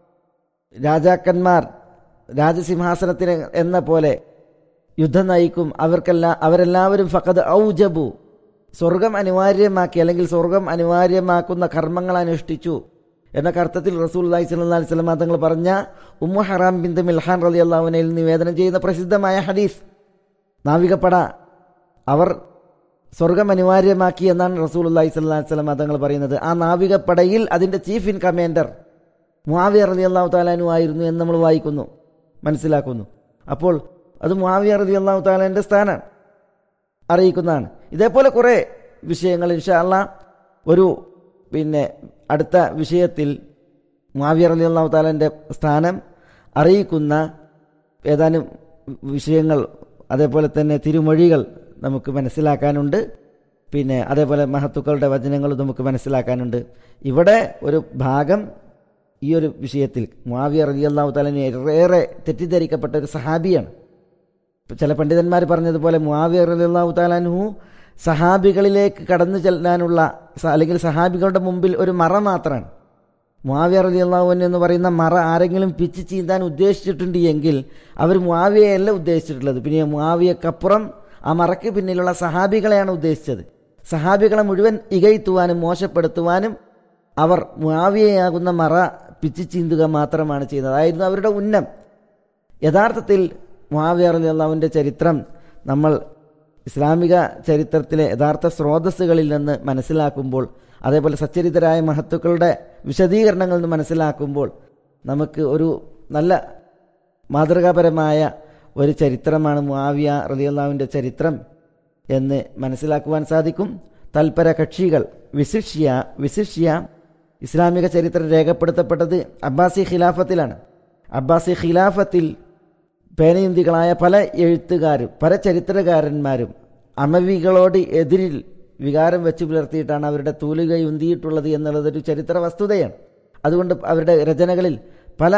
രാജാക്കന്മാർ രാജസിംഹാസനത്തിന് എന്ന പോലെ യുദ്ധം നയിക്കും അവർക്കെല്ലാം അവരെല്ലാവരും ഫക്കത് ഔജബു സ്വർഗം അനിവാര്യമാക്കി അല്ലെങ്കിൽ സ്വർഗം അനിവാര്യമാക്കുന്ന കർമ്മങ്ങൾ അനുഷ്ഠിച്ചു എന്ന അർത്ഥത്തിൽ റസൂൽ അലൈഹി സ്വല്ലല്ലാഹി അലൈഹി വസല്ലം തങ്ങൾ പറഞ്ഞ ഉമ്മു ഹറാം ബിന്ദു മിൽഹാൻ റലി അള്ളാഹുനയിൽ നിവേദനം ചെയ്യുന്ന പ്രസിദ്ധമായ ഹദീസ് നാവികപ്പട അവർ സ്വർഗം അനിവാര്യമാക്കി എന്നാണ് റസൂൽ അള്ളാഹി സ്വല്ലല്ലാഹി അലൈഹി വസല്ലം തങ്ങൾ പറയുന്നത് ആ നാവികപ്പടയിൽ അതിൻ്റെ ചീഫ് ഇൻ കമാൻഡർ മുആവിയ റലി അള്ളാഹു താലാനു ആയിരുന്നു എന്ന് നമ്മൾ വായിക്കുന്നു മനസ്സിലാക്കുന്നു അപ്പോൾ അത് മുആവിയ റലി അള്ളാഹു താലാൻ്റെ സ്ഥാനമാണ് അറിയിക്കുന്നതാണ് ഇതേപോലെ കുറേ വിഷയങ്ങൾ ഇൻഷാ അള്ളാ ഒരു പിന്നെ അടുത്ത വിഷയത്തിൽ മുആവിയ റലി അള്ളാഹു താലാൻ്റെ സ്ഥാനം അറിയിക്കുന്ന ഏതാനും വിഷയങ്ങൾ അതേപോലെ തന്നെ തിരുമൊഴികൾ നമുക്ക് മനസ്സിലാക്കാനുണ്ട് പിന്നെ അതേപോലെ മഹത്തുക്കളുടെ വചനങ്ങൾ നമുക്ക് മനസ്സിലാക്കാനുണ്ട് ഇവിടെ ഒരു ഭാഗം ഈ ഒരു വിഷയത്തിൽ മുആവിയ റലി അള്ളാഹു താലിന് ഏറെ തെറ്റിദ്ധരിക്കപ്പെട്ട ഒരു സഹാബിയാണ് ചില പണ്ഡിതന്മാർ പറഞ്ഞതുപോലെ മുആവിയ റലി അള്ളാഹു താലാൻഹു സഹാബികളിലേക്ക് കടന്നു ചെല്ലാനുള്ള സ- അല്ലെങ്കിൽ സഹാബികളുടെ മുമ്പിൽ ഒരു മറ മാത്രമാണ് മുആവിയ റലി അള്ളാഹുവിൻ എന്ന് പറയുന്ന മറ ആരെങ്കിലും പിച്ച് ചീന്താൻ ഉദ്ദേശിച്ചിട്ടുണ്ട് എങ്കിൽ അവർ മുആവിയയല്ല ഉദ്ദേശിച്ചിട്ടുള്ളത് പിന്നെ മുആവിയക്കപ്പുറം ആ മറയ്ക്ക് പിന്നിലുള്ള സഹാബികളെയാണ് ഉദ്ദേശിച്ചത് സഹാബികളെ മുഴുവൻ ഇകഴ്ത്തുവാനും മോശപ്പെടുത്തുവാനും അവർ മുആവിയയാകുന്ന മറ പിച്ച് ചീന്തുക മാത്രമാണ് ചെയ്യുന്നത് അതായിരുന്നു അവരുടെ ഉന്നം യഥാർത്ഥത്തിൽ മുആവിയ റലി അള്ളാഹുവിൻ്റെ ചരിത്രം നമ്മൾ ഇസ്ലാമിക ചരിത്രത്തിലെ യഥാർത്ഥ സ്രോതസ്സുകളിൽ നിന്ന് മനസ്സിലാക്കുമ്പോൾ അതേപോലെ സച്ചരിതരായ മഹത്തുക്കളുടെ വിശദീകരണങ്ങളിൽ നിന്ന് മനസ്സിലാക്കുമ്പോൾ നമുക്ക് ഒരു നല്ല മാതൃകാപരമായ ഒരു ചരിത്രമാണ് മുആവിയ റലിയല്ലാവിൻ്റെ ചരിത്രം എന്ന് മനസ്സിലാക്കുവാൻ സാധിക്കും തൽപര കക്ഷികൾ വിശിഷ്യ വിശിഷ്യ ഇസ്ലാമിക ചരിത്രം രേഖപ്പെടുത്തപ്പെട്ടത് അബ്ബാസി ഖിലാഫത്തിലാണ് അബ്ബാസി ഖിലാഫത്തിൽ പേനയുന്തികളായ പല എഴുത്തുകാരും പല ചരിത്രകാരന്മാരും അമവികളോട് എതിരിൽ വികാരം വെച്ച് പുലർത്തിയിട്ടാണ് അവരുടെ തൂലിക ഉന്തിയിട്ടുള്ളത് എന്നുള്ളതൊരു ചരിത്ര വസ്തുതയാണ് അതുകൊണ്ട് അവരുടെ രചനകളിൽ പല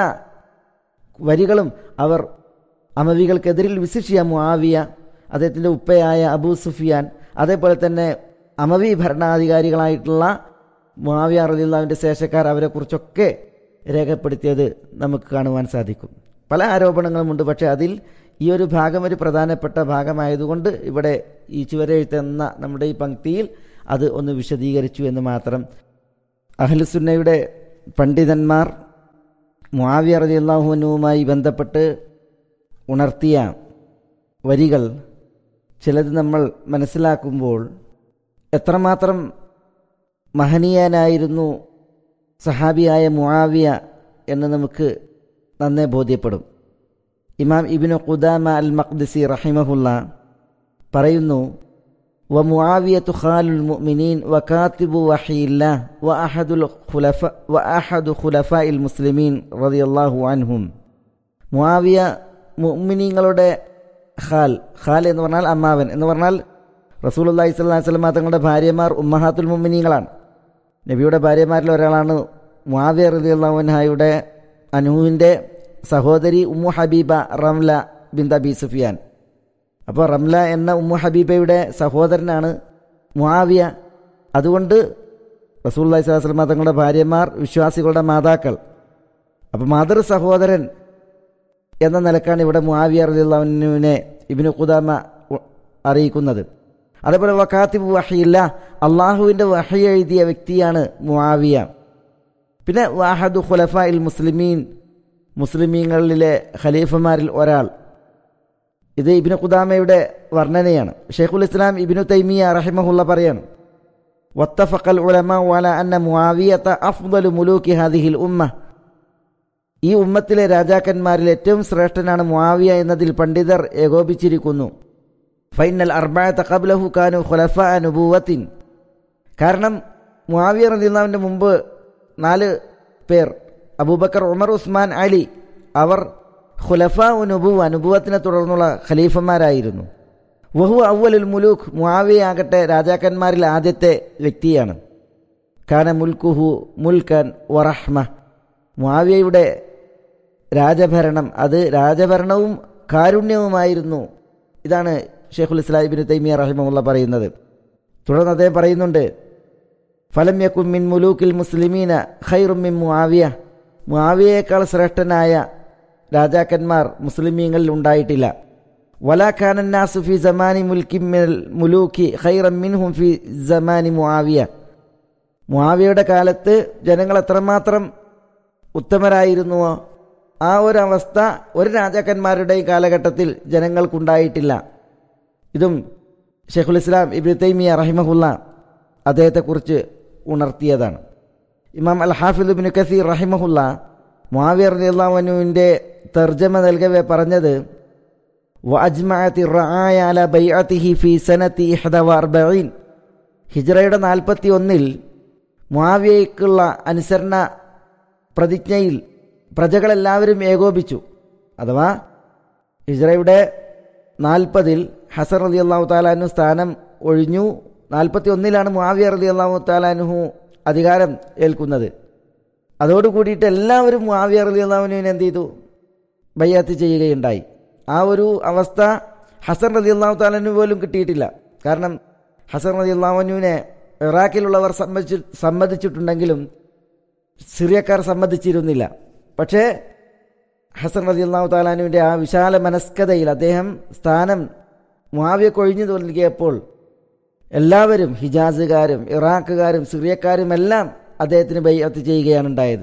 വരികളും അവർ അമവികൾക്കെതിരിൽ വിശിഷ്യ മുആവിയ അദ്ദേഹത്തിൻ്റെ ഉപ്പയായ അബൂ സുഫിയാൻ അതേപോലെ തന്നെ അമവി ഭരണാധികാരികളായിട്ടുള്ള മുആവിയ റലിള്ളാവിൻ്റെ ശേഷക്കാർ അവരെക്കുറിച്ചൊക്കെ രേഖപ്പെടുത്തിയത് നമുക്ക് കാണുവാൻ സാധിക്കും പല ആരോപണങ്ങളുമുണ്ട് പക്ഷേ അതിൽ ഈ ഒരു ഭാഗം ഒരു പ്രധാനപ്പെട്ട ഭാഗമായതുകൊണ്ട് ഇവിടെ ഈ ചുവരെഴുത്ത് എന്ന നമ്മുടെ ഈ പങ്ക്തിയിൽ അത് ഒന്ന് വിശദീകരിച്ചു എന്ന് മാത്രം അഹ്ലുസുന്നയുടെ പണ്ഡിതന്മാർ മുആവിയ റളിയല്ലാഹുവിനുമായി ബന്ധപ്പെട്ട് ഉണർത്തിയ വരികൾ ചിലത് നമ്മൾ മനസ്സിലാക്കുമ്പോൾ എത്രമാത്രം മഹനീയനായിരുന്നു സഹാബിയായ മുആവിയ എന്ന് നമുക്ക് നന്നേ ബോധ്യപ്പെടും ഇമാം ഇബിനു ഖുദാമ അൽ മഖ്ദിസി റഹിമഹുല്ല പറയുന്നു വ മുആവിയത്തു ഖാലുൽ മുഅ്മിനീൻ വ കാത്തിബു വഹിയില്ല വ അഹദുൽ ഖുലഫ വ അഹദു ഖുലഫാഇൽ മുസ്ലിമീൻ റളിയല്ലാഹു അൻഹും മുആവിയ മുഅ്മിനീങ്ങളുടെ ഖാൽ ഖാൽ എന്ന് പറഞ്ഞാൽ അമ്മാവൻ എന്ന് പറഞ്ഞാൽ റസൂലുള്ളാഹി സ്വല്ലല്ലാഹി അലൈഹി വസല്ലം തങ്ങളുടെ ഭാര്യമാർ ഉമ്മഹാത്തുൽ മുഅ്മിനീങ്ങളാണ് നബിയുടെ ഭാര്യമാരിൽ ഒരാളാണ് മുആവിയ റളിയല്ലാഹു അൻഹയുടെ അനുവിൻ്റെ സഹോദരി ഉമ്മു ഹബീബ റംല ബിന്ദ ബി സുഫിയാൻ അപ്പോൾ റംല എന്ന ഉമ്മു ഹബീബയുടെ സഹോദരനാണ് മുആവിയ അതുകൊണ്ട് റസൂല്ലായി സ്വലാസ്ലമ തങ്ങളുടെ ഭാര്യമാർ വിശ്വാസികളുടെ മാതാക്കൾ അപ്പോൾ മാതൃ സഹോദരൻ എന്ന നിലക്കാണ് ഇവിടെ മുആവിയ റലിയുള്ളവനെ ഇബിനു ഖുദാമ ഉ- അറിയിക്കുന്നത് അതേപോലെ വക്കാത്തിബ് വഹിയില്ല അള്ളാഹുവിൻ്റെ വഹി എഴുതിയ വ്യക്തിയാണ് മുആവിയ പിന്നെ വാഹദു ഖുലഫ ഇൽ മുസ്ലിമീൻ മുസ്ലിമീങ്ങളിലെ ഖലീഫമാരിൽ ഒരാൾ ഇത് ഇബിനു ഖുദാമയുടെ വർണ്ണനയാണ് ഷെയ്ഖുൽ ഇസ്ലാം ഇബിനു തൈമിയ റഹിമഹുള്ള പറയാണ് വത്തഫഖൽ ഉലമ വല അന്ന മുആവിയത അഫ്ദലു മുലൂക്കി ഹാദിഹിൽ ഉമ്മ ഈ ഉമ്മത്തിലെ രാജാക്കന്മാരിൽ ഏറ്റവും ശ്രേഷ്ഠനാണ് മുആവിയ എന്നതിൽ പണ്ഡിതർ ഏകോപിച്ചിരിക്കുന്നു ഫൈനൽ അർബായത്ത ഖബ്ലഹു കാനു ഖുലഫ നുബൂവത്തിൻ കാരണം മുആവിയ റളിയല്ലാഹുവിന്റെ മുമ്പ് നാല് പേർ അബൂബക്കർ ഉമർ ഉസ്മാൻ അലി അവർ ഖുലഫ നുബുവ നുബുവത്തിനെ തുടർന്നുള്ള ഖലീഫന്മാരായിരുന്നു വഹു അവലുൽ മുലൂഖ് മുആവിയാകട്ടെ രാജാക്കന്മാരിൽ ആദ്യത്തെ വ്യക്തിയാണ് കാന മുൽക്കുഹു മുൽക്കൻ വറഹ്മ മുആവിയയുടെ രാജഭരണം അത് രാജഭരണവും കാരുണ്യവുമായിരുന്നു ഇതാണ് ഷെയ്ഖുൽ ഇസ്ലാം ഇബ്നു തൈമിയ റഹിമഹുള്ള പറയുന്നത് തുടർന്ന് അദ്ദേഹം പറയുന്നുണ്ട് ഫലം യക്കും മിൻ മുലൂക്കിൽ മുസ്ലിമീന ഖൈറും മിൻ മുആവിയ മുആവിയേക്കാൾ ശ്രേഷ്ഠനായ രാജാക്കന്മാർ മുസ്ലിമീങ്ങളിൽ ഉണ്ടായിട്ടില്ല വലാഖാനന്നാസു ഫി സമാനി മുൽക്കി മിനൽ മുലൂക്കി ഖൈറം മിൻഹും ഫി സമാനി മുആവിയ മുആവിയയുടെ കാലത്ത് ജനങ്ങൾ എത്രമാത്രം ഉത്തമരായിരുന്നുവോ ആ ഒരു അവസ്ഥ ഒരു രാജാക്കന്മാരുടെയും കാലഘട്ടത്തിൽ ജനങ്ങൾക്കുണ്ടായിട്ടില്ല ഇതും ഷെയ്ഖുൽ ഇസ്ലാം ഇബ്നു തൈമിയ റഹിമഹുല്ല അദ്ദേഹത്തെക്കുറിച്ച് ഉണർത്തിയതാണ് ഇമാം അൽ ഹാഫിദ് ബിൻ കസീർ റഹിമഹുല്ല മുആവിയ റളിയല്ലാഹുവിൻ്റെ തർജ്ജമ നൽകവെ പറഞ്ഞത് വഅജ്മഅത്തി റആയ അല ബൈഅത്തിഹി ഫി സനത്തി ഇഹ്ദ വഅർബഈൻ ഹിജ്റയുടെ നാൽപ്പത്തി ഒന്നിൽ മുആവിയയ്ക്കുള്ള അനുസരണ പ്രതിജ്ഞയിൽ പ്രജകളെല്ലാവരും ഏകോപിച്ചു അഥവാ ഹിജ്റയുടെ നാൽപ്പതിൽ ഹസൻ റലി അള്ളാഹു താലാനു സ്ഥാനം ഒഴിഞ്ഞു നാൽപ്പത്തി ഒന്നിലാണ് മുആവിയ റലി അള്ളാഹു താലാനുഹു അധികാരം ഏൽക്കുന്നത് അതോടുകൂടിയിട്ട് എല്ലാവരും മുആവിയ റലി അള്ളാഹുവിനെ എന്ത് ചെയ്തു ബയ്യാത്ത് ചെയ്യുകയുണ്ടായി ആ ഒരു അവസ്ഥ ഹസൻ റലി അള്ളാഹു താലാനു പോലും കിട്ടിയിട്ടില്ല കാരണം ഹസൻ റലി അള്ളാഹുവിനെ ഇറാഖിലുള്ളവർ സമ്മതിച്ചു സമ്മതിച്ചിട്ടുണ്ടെങ്കിലും സിറിയക്കാർ സമ്മതിച്ചിരുന്നില്ല പക്ഷേ ഹസൻ റതി അള്ളാഹു താലാനുവിൻ്റെ ആ വിശാല മനസ്കതയിൽ അദ്ദേഹം സ്ഥാനം മുആവിയക്ക് ഒഴിഞ്ഞു നൽകിയപ്പോൾ എല്ലാവരും ഹിജാസുകാരും ഇറാഖുകാരും സിറിയക്കാരും എല്ലാം അദ്ദേഹത്തിന് ബൈഅത്ത് ചെയ്യുകയാണ് ഉണ്ടായത്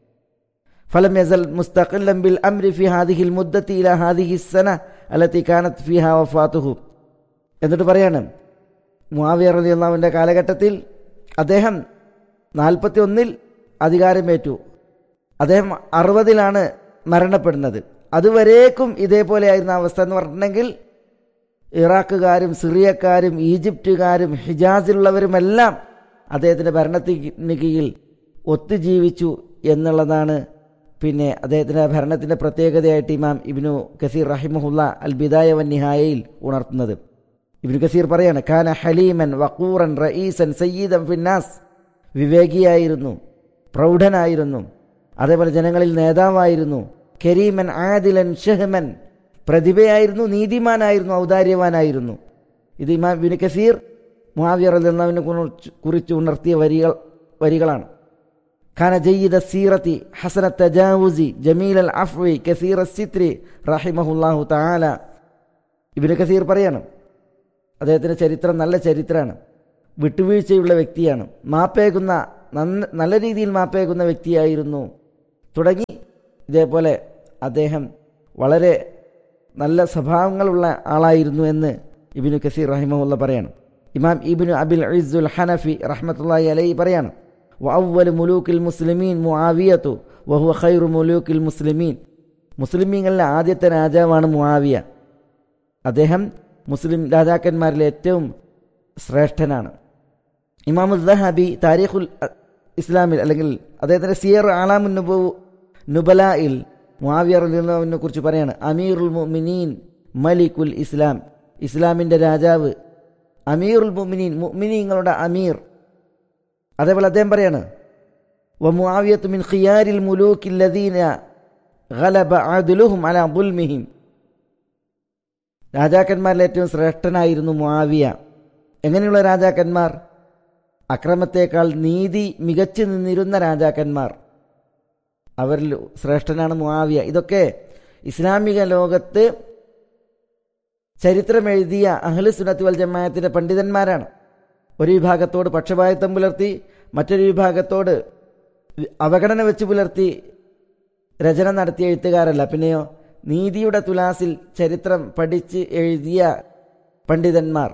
ഫലം യസൽ മുസ്തഖില്ലം ബിൽ അംരി ഫി ഹാദിഹിൽ മുദ്ദത്തി ഇല ഹാദിഹി സന അലത്തി കാനത്ത് ഫിഹ വഫാത്തുഹു എന്നിട്ട് പറയാണ് മുആവിയ റളിയല്ലാഹുവിൻ്റെ കാലഘട്ടത്തിൽ അദ്ദേഹം നാൽപ്പത്തി ഒന്നിൽ അധികാരമേറ്റു അദ്ദേഹം അറുപതിലാണ് മരണപ്പെടുന്നത് അതുവരേക്കും ഇതേപോലെയായിരുന്ന അവസ്ഥ എന്ന് പറഞ്ഞിട്ടുണ്ടെങ്കിൽ ഇറാഖുകാരും സിറിയക്കാരും ഈജിപ്തുകാരും ഹിജാസിലുള്ളവരുമെല്ലാം അദ്ദേഹത്തിൻ്റെ ഭരണത്തിന് കീഴിൽ ഒത്തുജീവിച്ചു എന്നുള്ളതാണ് പിന്നെ അദ്ദേഹത്തിൻ്റെ ഭരണത്തിൻ്റെ പ്രത്യേകതയായിട്ട് ഇമാം ഇബ്നു കസീർ റഹിമഹുല്ല അൽ ബിദായ വൻ നിഹായയിൽ ഉണർത്തുന്നത് ഇബ്നു കസീർ പറയാണ് ഖാന ഹലീമൻ വക്കൂറൻ റഈസൻ സയ്യീദൻ ഫിന്നാസ് വിവേകിയായിരുന്നു പ്രൗഢനായിരുന്നു അതേപോലെ ജനങ്ങളിൽ നേതാവായിരുന്നു കരീമൻ ആദിലൻ ഷഹ്മൻ പ്രതിഭയായിരുന്നു നീതിമാനായിരുന്നു ഔദാര്യവാനായിരുന്നു ഇത് ഇമാം ബിൻ കസീർ മുഹാവിയർ എന്നതിനെ കുറിച്ച് ഉണർത്തിയ വരികൾ വരികളാണ് ഖാന ജയ്യിദ സീറത്തി ഹസന തജാവുസി ജമീൽ അൽ അഫ്വി കസീർ സിത്രി റഹിമഹുല്ലാഹു താല ഇബിന് കസീർ പറയാണ് അദ്ദേഹത്തിൻ്റെ ചരിത്രം നല്ല ചരിത്രമാണ് വിട്ടുവീഴ്ചയുള്ള വ്യക്തിയാണ് മാപ്പേകുന്ന നന്ന നല്ല രീതിയിൽ മാപ്പേകുന്ന വ്യക്തിയായിരുന്നു തുടങ്ങി ഇതേപോലെ അദ്ദേഹം വളരെ നല്ല സ്വഭാവങ്ങളുള്ള ആളായിരുന്നു എന്ന് ഇബിനു കസീർ റഹിമുള്ള പറയാണ് ഇമാം ഇബിനു അബിൽ ഇസുൽ ഹനഫി റഹ്മത്തുള്ളാഹി അലൈ പറയാണ് വഅവ്വൽ മുലൂക്കിൽ മുസ്ലിമീൻ മുആവിയത്തു വഹുവ ഖൈറു മുലൂക്കിൽ മുസ്ലിമീൻ മുസ്ലിമീങ്ങളിലെ ആദ്യത്തെ രാജാവാണ് മുആവിയ അദ്ദേഹം മുസ്ലിം രാജാക്കന്മാരിൽ ഏറ്റവും ശ്രേഷ്ഠനാണ് ഇമാം ദഹബി താരീഖുൽ ഇസ്ലാമിൽ അല്ലെങ്കിൽ അദ്ദേഹത്തിൻ്റെ സിയർ ആലാമുൻ നുബു നുബലായിൽ മുആവിയ റളിയല്ലാഹുവിനെ കുറിച്ച് പറയാണ് അമീറുൽ മുഅ്മിനീൻ മലിക്കുൽ ഇസ്ലാം ഇസ്ലാമിൻ്റെ രാജാവ് അമീറുൽ മുഅ്മിനീൻ മുഅ്മിനീങ്ങളുടെ അമീർ അതേപോലെ അദ്ദേഹം പറയാണ് വ മുആവിയത്ത് മിൻ ഖിയാരിൽ മുലൂക്കിൽ ലദീന ഗലബ അദ്ലുഹും അലാ ദുൽമിഹിം രാജാക്കന്മാരിൽ ഏറ്റവും ശ്രേഷ്ഠനായിരുന്നു മുആവിയ എങ്ങനെയുള്ള രാജാക്കന്മാർ അക്രമത്തേക്കാൾ നീതി മികച്ചു നിന്നിരുന്ന രാജാക്കന്മാർ അവരിൽ ശ്രേഷ്ഠനാണ് മുആവിയ ഇതൊക്കെ ഇസ്ലാമിക ലോകത്ത് ചരിത്രമെഴുതിയ അഹ്ലു സുന്നത്ത് വൽ ജമാഅത്തിന്റെ പണ്ഡിതന്മാരാണ് ഒരു വിഭാഗത്തോട് പക്ഷപാതിത്വം പുലർത്തി മറ്റൊരു വിഭാഗത്തോട് അവഗണന വെച്ച് പുലർത്തി രചന നടത്തിയ എഴുത്തുകാരല്ല പിന്നെയോ നീതിയുടെ തുലാസിൽ ചരിത്രം പഠിച്ച് എഴുതിയ പണ്ഡിതന്മാർ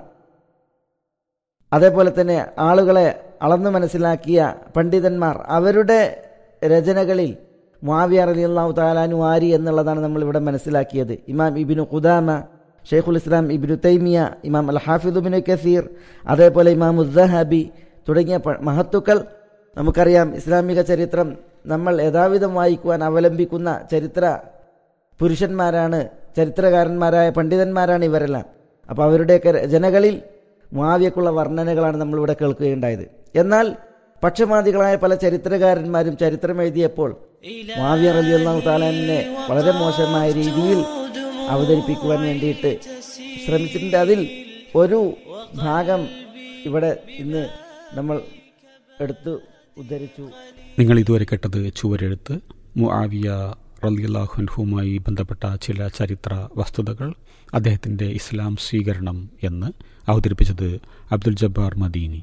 അതേപോലെ തന്നെ ആളുകളെ അളന്നു മനസ്സിലാക്കിയ പണ്ഡിതന്മാർ അവരുടെ രചനകളിൽ മുആവിയ റളിയല്ലാഹു താലാനു ആരി എന്നുള്ളതാണ് നമ്മൾ ഇവിടെ മനസ്സിലാക്കിയത് ഇമാം ഇബിനു ഖുദാമ ഷെയ്ഖുൽ ഇസ്ലാം ഇബിനു തൈമിയ ഇമാം അൽ ഹാഫിദുബിനു കസീർ അതേപോലെ ഇമാം ഉദ്ദഹബി തുടങ്ങിയ പ- മഹത്തുക്കൾ നമുക്കറിയാം ഇസ്ലാമിക ചരിത്രം നമ്മൾ യഥാവിധം വായിക്കുവാൻ അവലംബിക്കുന്ന ചരിത്ര പുരുഷന്മാരാണ് ചരിത്രകാരന്മാരായ പണ്ഡിതന്മാരാണ് ഇവരെല്ലാം അപ്പോൾ അവരുടെയൊക്കെ രചനകളിൽ മുആവിയക്കുള്ള വർണ്ണനകളാണ് നമ്മളിവിടെ കേൾക്കുകയുണ്ടായത് എന്നാൽ പക്ഷപാതികളായ പല ചരിത്രകാരന്മാരും ചരിത്രം എഴുതിയപ്പോൾ മുആവിയ റളിയല്ലാഹു താലാനെ വളരെ മോശമായ രീതിയിൽ അവതരിപ്പിക്കുവാൻ വേണ്ടിയിട്ട് ശ്രമിച്ചിട്ടുണ്ട് അതിൽ ഒരു ഭാഗം ഇവിടെ ഇന്ന് നമ്മൾ എടുത്തു ഉദ്ധരിച്ചു
നിങ്ങൾ ഇതുവരെ കേട്ടത് ചുവരെഴുത്ത് മുആവിയ റലിയല്ലാഹുൻഹുമായി ബന്ധപ്പെട്ട ചില ചരിത്ര വസ്തുതകൾ അദ്ദേഹത്തിൻ്റെ ഇസ്ലാം സ്വീകരണം എന്ന് അവതരിപ്പിച്ചത് അബ്ദുൽ ജബ്ബാർ മദീനി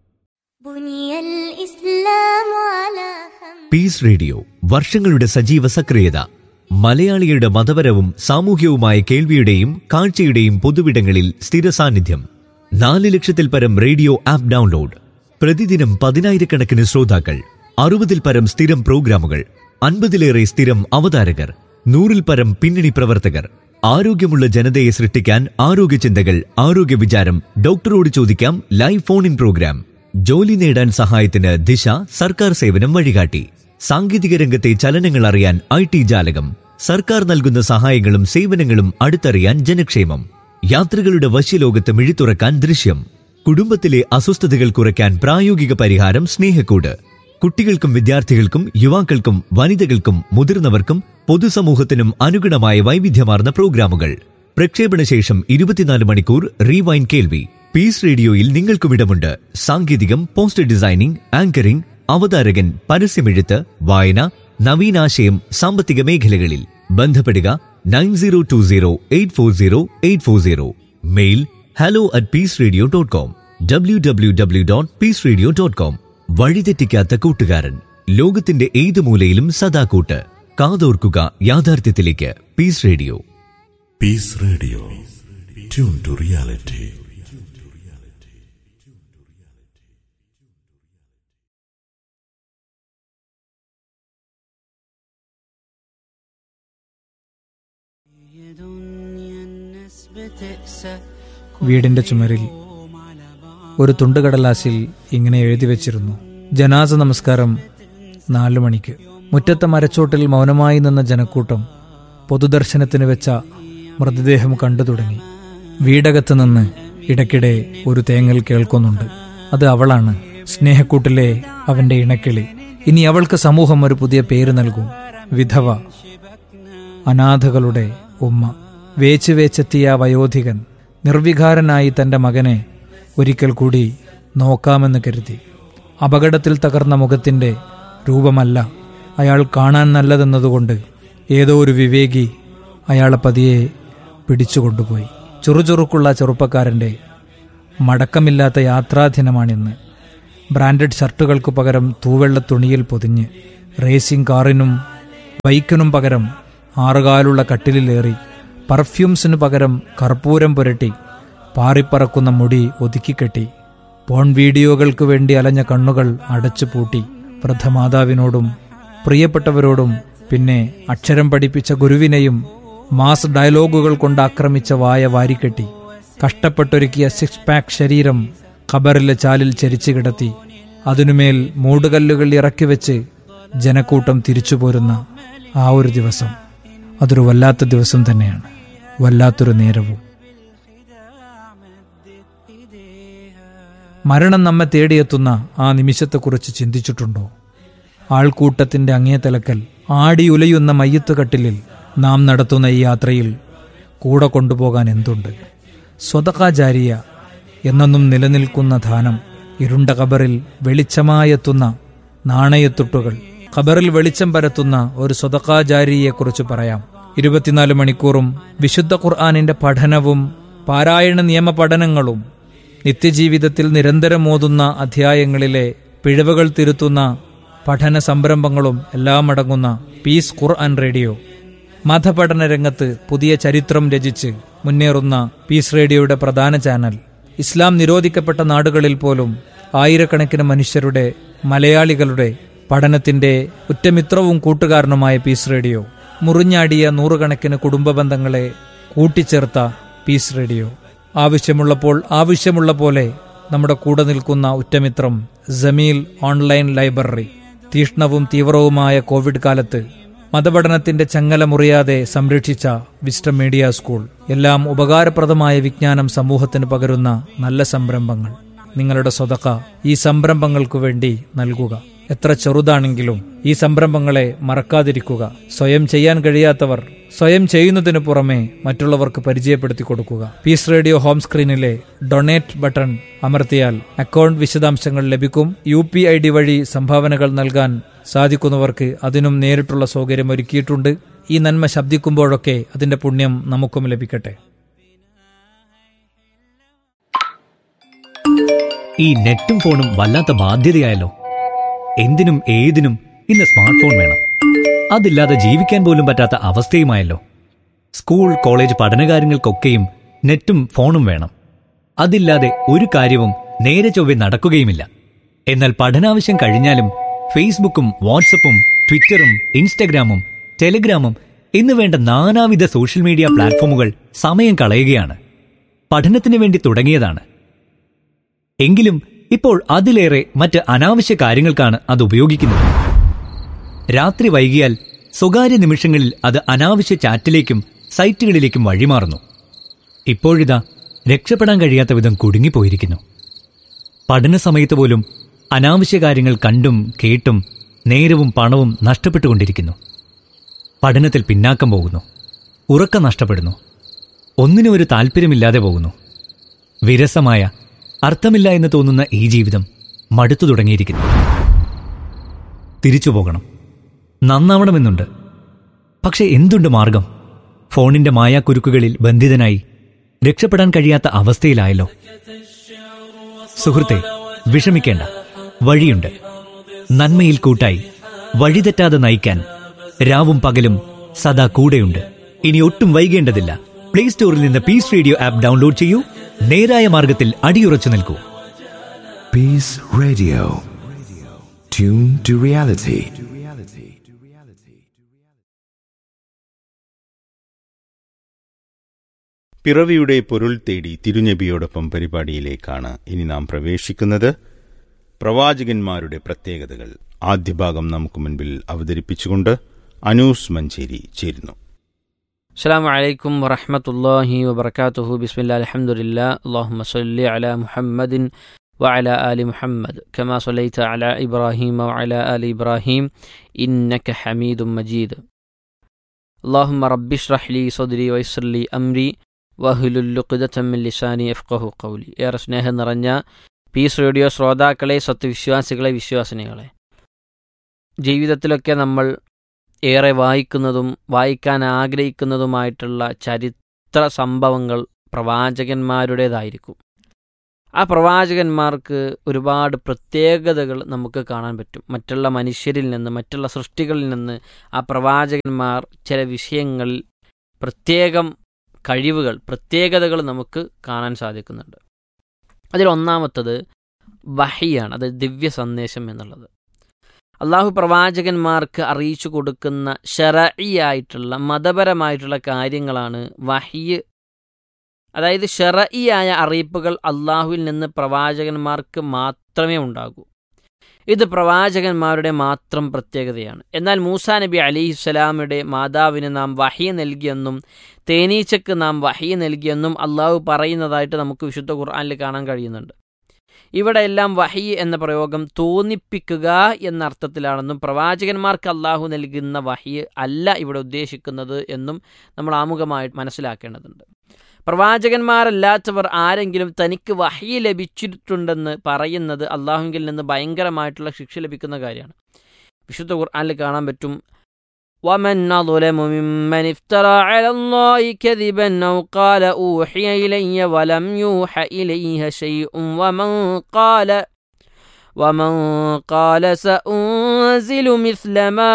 بني الإسلام على خمس
പീസ് റേഡിയോ വർഷങ്ങളുടെ സജീവ സക്രിയത മലയാളികളുടെ മതപരവും സാമൂഹ്യവുമായ കേൾവിയുടെയും കാഴ്ചയുടെയും പൊതുവിടങ്ങളിൽ സ്ഥിര സാന്നിധ്യം നാല് ലക്ഷത്തിൽ പരം റേഡിയോ ആപ്പ് ഡൗൺലോഡ് പ്രതിദിനം പതിനായിരക്കണക്കിന് ശ്രോതാക്കൾ അറുപതിൽ പരം സ്ഥിരം പ്രോഗ്രാമുകൾ അൻപതിലേറെ സ്ഥിരം അവതാരകർ നൂറിൽ പരം പിന്നണി പ്രവർത്തകർ ആരോഗ്യമുള്ള ജനതയെ സൃഷ്ടിക്കാൻ ആരോഗ്യ ചിന്തകൾ ആരോഗ്യ വിചാരം ഡോക്ടറോട് ചോദിക്കാം ലൈവ് ഫോൺ ഇൻ പ്രോഗ്രാം ജോലി നേടാൻ സഹായത്തിന് ദിശ സർക്കാർ സേവനം വഴികാട്ടി സാങ്കേതിക രംഗത്തെ ചലനങ്ങൾ അറിയാൻ ഐ ടി ജാലകം സർക്കാർ നൽകുന്ന സഹായങ്ങളും സേവനങ്ങളും അടുത്തറിയാൻ ജനക്ഷേമം യാത്രികളുടെ വശ്യലോകത്ത് മിഴിത്തുറക്കാൻ ദൃശ്യം കുടുംബത്തിലെ അസ്വസ്ഥതകൾ കുറയ്ക്കാൻ പ്രായോഗിക പരിഹാരം സ്നേഹക്കൂട് കുട്ടികൾക്കും വിദ്യാർത്ഥികൾക്കും യുവാക്കൾക്കും വനിതകൾക്കും മുതിർന്നവർക്കും പൊതുസമൂഹത്തിനും അനുഗുണമായ വൈവിധ്യമാർന്ന പ്രോഗ്രാമുകൾ പ്രക്ഷേപണ ശേഷം ഇരുപത്തിനാല് മണിക്കൂർ റീവൈൻ കേൾവി പീസ് റേഡിയോയിൽ നിങ്ങൾക്കും ഇടമുണ്ട് സാങ്കേതികം പോസ്റ്റർ ഡിസൈനിംഗ് ആങ്കറിംഗ് അവതാരകൻ പരസ്യമെഴുത്ത് വായന നവീനാശയം സാമ്പത്തിക മേഖലകളിൽ ബന്ധപ്പെടുക nine zero two zero eight four zero eight four zero mail hello at peace radio dot com W W W dot peace radio dot com വഴിതെറ്റിക്കാത്ത കൂട്ടുകാരൻ ലോകത്തിന്റെ ഏത് മൂലയിലും സദാ കൂട്ട് കാതോർക്കുക യാഥാർത്ഥ്യത്തിലേക്ക് peace radio
peace radio tune to reality
വീടിന്റെ ചുമരിൽ ഒരു തുണ്ടുകടലാസിൽ ഇങ്ങനെ എഴുതി വെച്ചിരുന്നു ജനാസ നമസ്കാരം നാലു മണിക്ക് മുറ്റത്തെ മരച്ചോട്ടിൽ മൗനമായി നിന്ന ജനക്കൂട്ടം പൊതുദർശനത്തിന് വെച്ച മൃതദേഹം കണ്ടു തുടങ്ങി വീടകത്ത് നിന്ന് ഇടയ്ക്കിടെ ഒരു തേങ്ങൽ കേൾക്കുന്നുണ്ട് അത് അവളാണ് സ്നേഹക്കൂട്ടിലെ അവന്റെ ഇണക്കിളി ഇനി അവൾക്ക് സമൂഹം ഒരു പുതിയ പേര് നൽകും വിധവ അനാഥകളുടെ ഉമ്മ വേച്ച് വേച്ചെത്തിയ ആ വയോധികൻ നിർവികാരനായി തന്റെ മകനെ ഒരിക്കൽ കൂടി നോക്കാമെന്ന് കരുതി അപകടത്തിൽ തകർന്ന മുഖത്തിന്റെ രൂപമല്ല അയാൾ കാണാൻ നല്ലതെന്നതുകൊണ്ട് ഏതോ ഒരു വിവേകി അയാളെ പതിയെ പിടിച്ചുകൊണ്ടുപോയി ചുറുചുറുക്കുള്ള ചെറുപ്പക്കാരന്റെ മടക്കമില്ലാത്ത യാത്രാദിനമാണിന്ന് ബ്രാൻഡഡ് ഷർട്ടുകൾക്ക് പകരം തൂവെള്ള തുണിയിൽ പൊതിഞ്ഞ് റേസിംഗ് കാറിനും ബൈക്കിനും പകരം ആറുകാലുള്ള കട്ടിലിലേറി പെർഫ്യൂംസിനു പകരം കർപ്പൂരം പുരട്ടി പാറിപ്പറക്കുന്ന മുടി ഒതുക്കിക്കെട്ടി പോൺ വീഡിയോകൾക്ക് വേണ്ടി അലഞ്ഞ കണ്ണുകൾ അടച്ചു പൂട്ടി വൃദ്ധമാതാവിനോടും പ്രിയപ്പെട്ടവരോടും പിന്നെ അക്ഷരം പഠിപ്പിച്ച ഗുരുവിനെയും മാസ് ഡയലോഗുകൾ കൊണ്ട് ആക്രമിച്ച വായ വാരിക്കെട്ടി കഷ്ടപ്പെട്ടൊരുക്കിയ സിക്സ് പാക്ക് ശരീരം ഖബറിലെ ചാലിൽ ചരിച്ചു കിടത്തി അതിനുമേൽ മൂടുകല്ലുകൾ ഇറക്കി വെച്ച് ജനക്കൂട്ടം തിരിച്ചു പോരുന്ന ആ ഒരു ദിവസം അതൊരു വല്ലാത്ത ദിവസം തന്നെയാണ് വല്ലാത്തൊരു നേരവും മരണം നമ്മെ തേടിയെത്തുന്ന ആ നിമിഷത്തെക്കുറിച്ച് ചിന്തിച്ചിട്ടുണ്ടോ ആൾക്കൂട്ടത്തിന്റെ അങ്ങേ തലക്കൽ ആടിയുലയുന്ന മയ്യത്തുകട്ടിലിൽ നാം നടത്തുന്ന ഈ യാത്രയിൽ കൂടെ കൊണ്ടുപോകാൻ എന്തുണ്ട് സ്വതകാചാരിയ എന്നെന്നും നിലനിൽക്കുന്ന ധാനം ഇരുണ്ട കബറിൽ വെളിച്ചമായെത്തുന്ന നാണയത്തുട്ടുകൾ ഖബറിൽ വെളിച്ചം പരത്തുന്ന ഒരു സ്വതകാചാരിയെക്കുറിച്ച് പറയാം ഇരുപത്തിനാല് മണിക്കൂറും വിശുദ്ധ ഖുർആാനിന്റെ പഠനവും പാരായണ നിയമ പഠനങ്ങളും നിത്യജീവിതത്തിൽ നിരന്തരം ഓതുന്ന അധ്യായങ്ങളിലെ പിഴവുകൾ തിരുത്തുന്ന പഠന സംരംഭങ്ങളും എല്ലാം അടങ്ങുന്ന പീസ് ഖുർആൻ റേഡിയോ മതപഠന രംഗത്ത് പുതിയ ചരിത്രം രചിച്ച് മുന്നേറുന്ന പീസ് റേഡിയോയുടെ പ്രധാന ചാനൽ ഇസ്ലാം നിരോധിക്കപ്പെട്ട നാടുകളിൽ പോലും ആയിരക്കണക്കിന് മനുഷ്യരുടെ മലയാളികളുടെ പഠനത്തിന്റെ ഉറ്റമിത്രവും കൂട്ടുകാരനുമായ പീസ് റേഡിയോ മുറിഞ്ഞാടിയ നൂറുകണക്കിന് കുടുംബ ബന്ധങ്ങളെ കൂട്ടിച്ചേർത്ത പീസ് റേഡിയോ ആവശ്യമുള്ളപ്പോൾ ആവശ്യമുള്ള പോലെ നമ്മുടെ കൂടെ നിൽക്കുന്ന ഉറ്റമിത്രം ജമീൽ ഓൺലൈൻ ലൈബ്രറി തീഷ്ണവും തീവ്രവുമായ കോവിഡ് കാലത്ത് മതപഠനത്തിന്റെ ചങ്ങല മുറിയാതെ സംരക്ഷിച്ച വിസ്റ്റം മീഡിയ സ്കൂൾ എല്ലാം ഉപകാരപ്രദമായ വിജ്ഞാനം സമൂഹത്തിന് പകരുന്ന നല്ല സംരംഭങ്ങൾ നിങ്ങളുടെ സ്വതക്ക ഈ സംരംഭങ്ങൾക്കു വേണ്ടി നൽകുക എത്ര ചെറുതാണെങ്കിലും ഈ സംരംഭങ്ങളെ മറക്കാതിരിക്കുക സ്വയം ചെയ്യാൻ കഴിയാത്തവർ സ്വയം ചെയ്യുന്നതിനു പുറമെ മറ്റുള്ളവർക്ക് പരിചയപ്പെടുത്തി കൊടുക്കുക പീസ് റേഡിയോ ഹോം സ്ക്രീനിലെ ഡൊണേറ്റ് ബട്ടൺ അമർത്തിയാൽ അക്കൗണ്ട് വിശദാംശങ്ങൾ ലഭിക്കും യു പി ഐ ഡി വഴി സംഭാവനകൾ നൽകാൻ സാധിക്കുന്നവർക്ക് അതിനും നേരിട്ടുള്ള സൗകര്യം ഒരുക്കിയിട്ടുണ്ട് ഈ നന്മ ശബ്ദിക്കുമ്പോഴൊക്കെ അതിന്റെ പുണ്യം നമുക്കും ലഭിക്കട്ടെ
ഈ നെറ്റും ഫോണും വല്ലാത്ത ബാധ്യതയായല്ലോ എന്തിനും ഏതിനും ഇന്ന് സ്മാർട്ട് ഫോൺ വേണം അതില്ലാതെ ജീവിക്കാൻ പോലും പറ്റാത്ത അവസ്ഥയുമായല്ലോ സ്കൂൾ കോളേജ് പഠനകാര്യങ്ങൾക്കൊക്കെയും നെറ്റും ഫോണും വേണം അതില്ലാതെ ഒരു കാര്യവും നേരെ ചൊവ്വെ നടക്കുകയുമില്ല എന്നാൽ പഠനാവശ്യം കഴിഞ്ഞാലും ഫേസ്ബുക്കും വാട്സപ്പും ട്വിറ്ററും ഇൻസ്റ്റഗ്രാമും ടെലിഗ്രാമും എന്ന് വേണ്ട നാനാവിധ സോഷ്യൽ മീഡിയ പ്ലാറ്റ്ഫോമുകൾ സമയം കളയുകയാണ് പഠനത്തിന് വേണ്ടി തുടങ്ങിയതാണ് എങ്കിലും ഇപ്പോൾ അതിലേറെ മറ്റ് അനാവശ്യ കാര്യങ്ങൾക്കാണ് അത് ഉപയോഗിക്കുന്നത് രാത്രി വൈകിയാൽ സ്വകാര്യ നിമിഷങ്ങളിൽ അത് അനാവശ്യ ചാറ്റിലേക്കും സൈറ്റുകളിലേക്കും വഴിമാറുന്നു ഇപ്പോഴിതാ രക്ഷപ്പെടാൻ കഴിയാത്ത വിധം കുടുങ്ങിപ്പോയിരിക്കുന്നു പഠന സമയത്ത് പോലും അനാവശ്യ കാര്യങ്ങൾ കണ്ടും കേട്ടും നേരവും പണവും നഷ്ടപ്പെട്ടുകൊണ്ടിരിക്കുന്നു പഠനത്തിൽ പിന്നാക്കം പോകുന്നു ഉറക്കം നഷ്ടപ്പെടുന്നു ഒന്നിനും ഒരു താല്പര്യമില്ലാതെ പോകുന്നു വിരസമായ അർത്ഥമില്ല എന്ന് തോന്നുന്ന ഈ ജീവിതം മടുത്തു തുടങ്ങിയിരിക്കുന്നു തിരിച്ചു പോകണം നന്നാവണമെന്നുണ്ട് പക്ഷെ എന്തുണ്ട് മാർഗം ഫോണിന്റെ മായാക്കുരുക്കുകളിൽ ബന്ധിതനായി രക്ഷപ്പെടാൻ കഴിയാത്ത അവസ്ഥയിലായല്ലോ സുഹൃത്തെ വിഷമിക്കേണ്ട വഴിയുണ്ട് നന്മയിൽ കൂട്ടായി വഴിതെറ്റാതെ നയിക്കാൻ രാവും പകലും സദാ കൂടെയുണ്ട് ഇനി ഒട്ടും വൈകേണ്ടതില്ല പ്ലേ സ്റ്റോറിൽ നിന്ന് പീസ് റേഡിയോ ആപ്പ് ഡൗൺലോഡ് ചെയ്യൂ നേരായ മാർഗത്തിൽ അടിയുറച്ചു നിൽക്കൂ
Peace Radio. Tune to reality.
പിറവിയുടെ പൊരുൾ തേടി തിരുനബിയോടൊപ്പം പരിപാടിയിലേക്കാണ് ഇനി നാം പ്രവേശിക്കുന്നത് പ്രവാചകന്മാരുടെ പ്രത്യേകതകൾ ആദ്യ ഭാഗം നമുക്ക് മുൻപിൽ അവതരിപ്പിച്ചുകൊണ്ട് അനൂസ് മഞ്ചേരി ചേരുന്നു
السلام عليكم ورحمة الله وبركاته بسم الله الحمد لله اللهم صل على محمد وعلى آل محمد كما صليت على إبراهيم وعلى آل إبراهيم إنك حميد مجيد اللهم رب اشرح لي صدري ويسر لي أمري വഹുലുൽ ലുഖ്ദതം മിൻ ലിസാനി യഫ്ഖഹു ഖൗലി ഏറെ സ്നേഹം നിറഞ്ഞ പീസ് റേഡിയോ ശ്രോതാക്കളെ സത്യവിശ്വാസികളെ വിശ്വാസിനികളെ ജീവിതത്തിലൊക്കെ നമ്മൾ ഏറെ വായിക്കുന്നതും വായിക്കാൻ ആഗ്രഹിക്കുന്നതുമായിട്ടുള്ള ചരിത്ര സംഭവങ്ങൾ പ്രവാചകന്മാരുടേതായിരിക്കും ആ പ്രവാചകന്മാർക്ക് ഒരുപാട് പ്രത്യേകതകൾ നമുക്ക് കാണാൻ പറ്റും മറ്റുള്ള മനുഷ്യരിൽ നിന്ന് മറ്റുള്ള സൃഷ്ടികളിൽ നിന്ന് ആ പ്രവാചകന്മാർ ചില വിഷയങ്ങളിൽ പ്രത്യേകം കഴിവുകൾ പ്രത്യേകതകൾ നമുക്ക് കാണാൻ സാധിക്കുന്നുണ്ട് അതിലൊന്നാമത്തത് വഹിയാണ് അത് ദിവ്യ സന്ദേശം എന്നുള്ളത് അള്ളാഹു പ്രവാചകന്മാർക്ക് അറിയിച്ചു കൊടുക്കുന്ന ഷറഇയായിട്ടുള്ള മതപരമായിട്ടുള്ള കാര്യങ്ങളാണ് വഹിയ് അതായത് ഷറഇയായ അറിയിപ്പുകൾ അള്ളാഹുവിൽ നിന്ന് പ്രവാചകന്മാർക്ക് മാത്രമേ ഉണ്ടാകൂ ഇത് പ്രവാചകന്മാരുടെ മാത്രം പ്രത്യേകതയാണ് എന്നാൽ മൂസാ നബി അലിഹി സ്വലാമിയുടെ മാതാവിന് നാം വഹിയ നൽകിയെന്നും തേനീച്ചക്ക് നാം വഹിയ നൽകിയെന്നും അള്ളാഹു പറയുന്നതായിട്ട് നമുക്ക് വിശുദ്ധ ഖുർആനിൽ കാണാൻ കഴിയുന്നുണ്ട് ഇവിടെ എല്ലാം വഹി എന്ന പ്രയോഗം തോന്നിപ്പിക്കുക എന്ന അർത്ഥത്തിലാണെന്നും പ്രവാചകന്മാർക്ക് അള്ളാഹു നൽകുന്ന വഹി അല്ല ഇവിടെ ഉദ്ദേശിക്കുന്നത് എന്നും നമ്മൾ ആമുഖമായിട്ട് മനസ്സിലാക്കേണ്ടതുണ്ട് പ്രവാചകന്മാരല്ലാത്തവർ ആരെങ്കിലും തനിക്ക് വഹി ലഭിച്ചിട്ടുണ്ടെന്ന് പറയുന്നത് അള്ളാഹുവിൽ നിന്ന് ഭയങ്കരമായിട്ടുള്ള ശിക്ഷ ലഭിക്കുന്ന കാര്യമാണ് വിശുദ്ധ ഖുർആനിൽ കാണാൻ പറ്റും ومن أظلم ممن افترى على الله كذبا أو قال أوحي إلي ولم يوح إليه شيء ومن قال ومن قال سأنزل مثل ما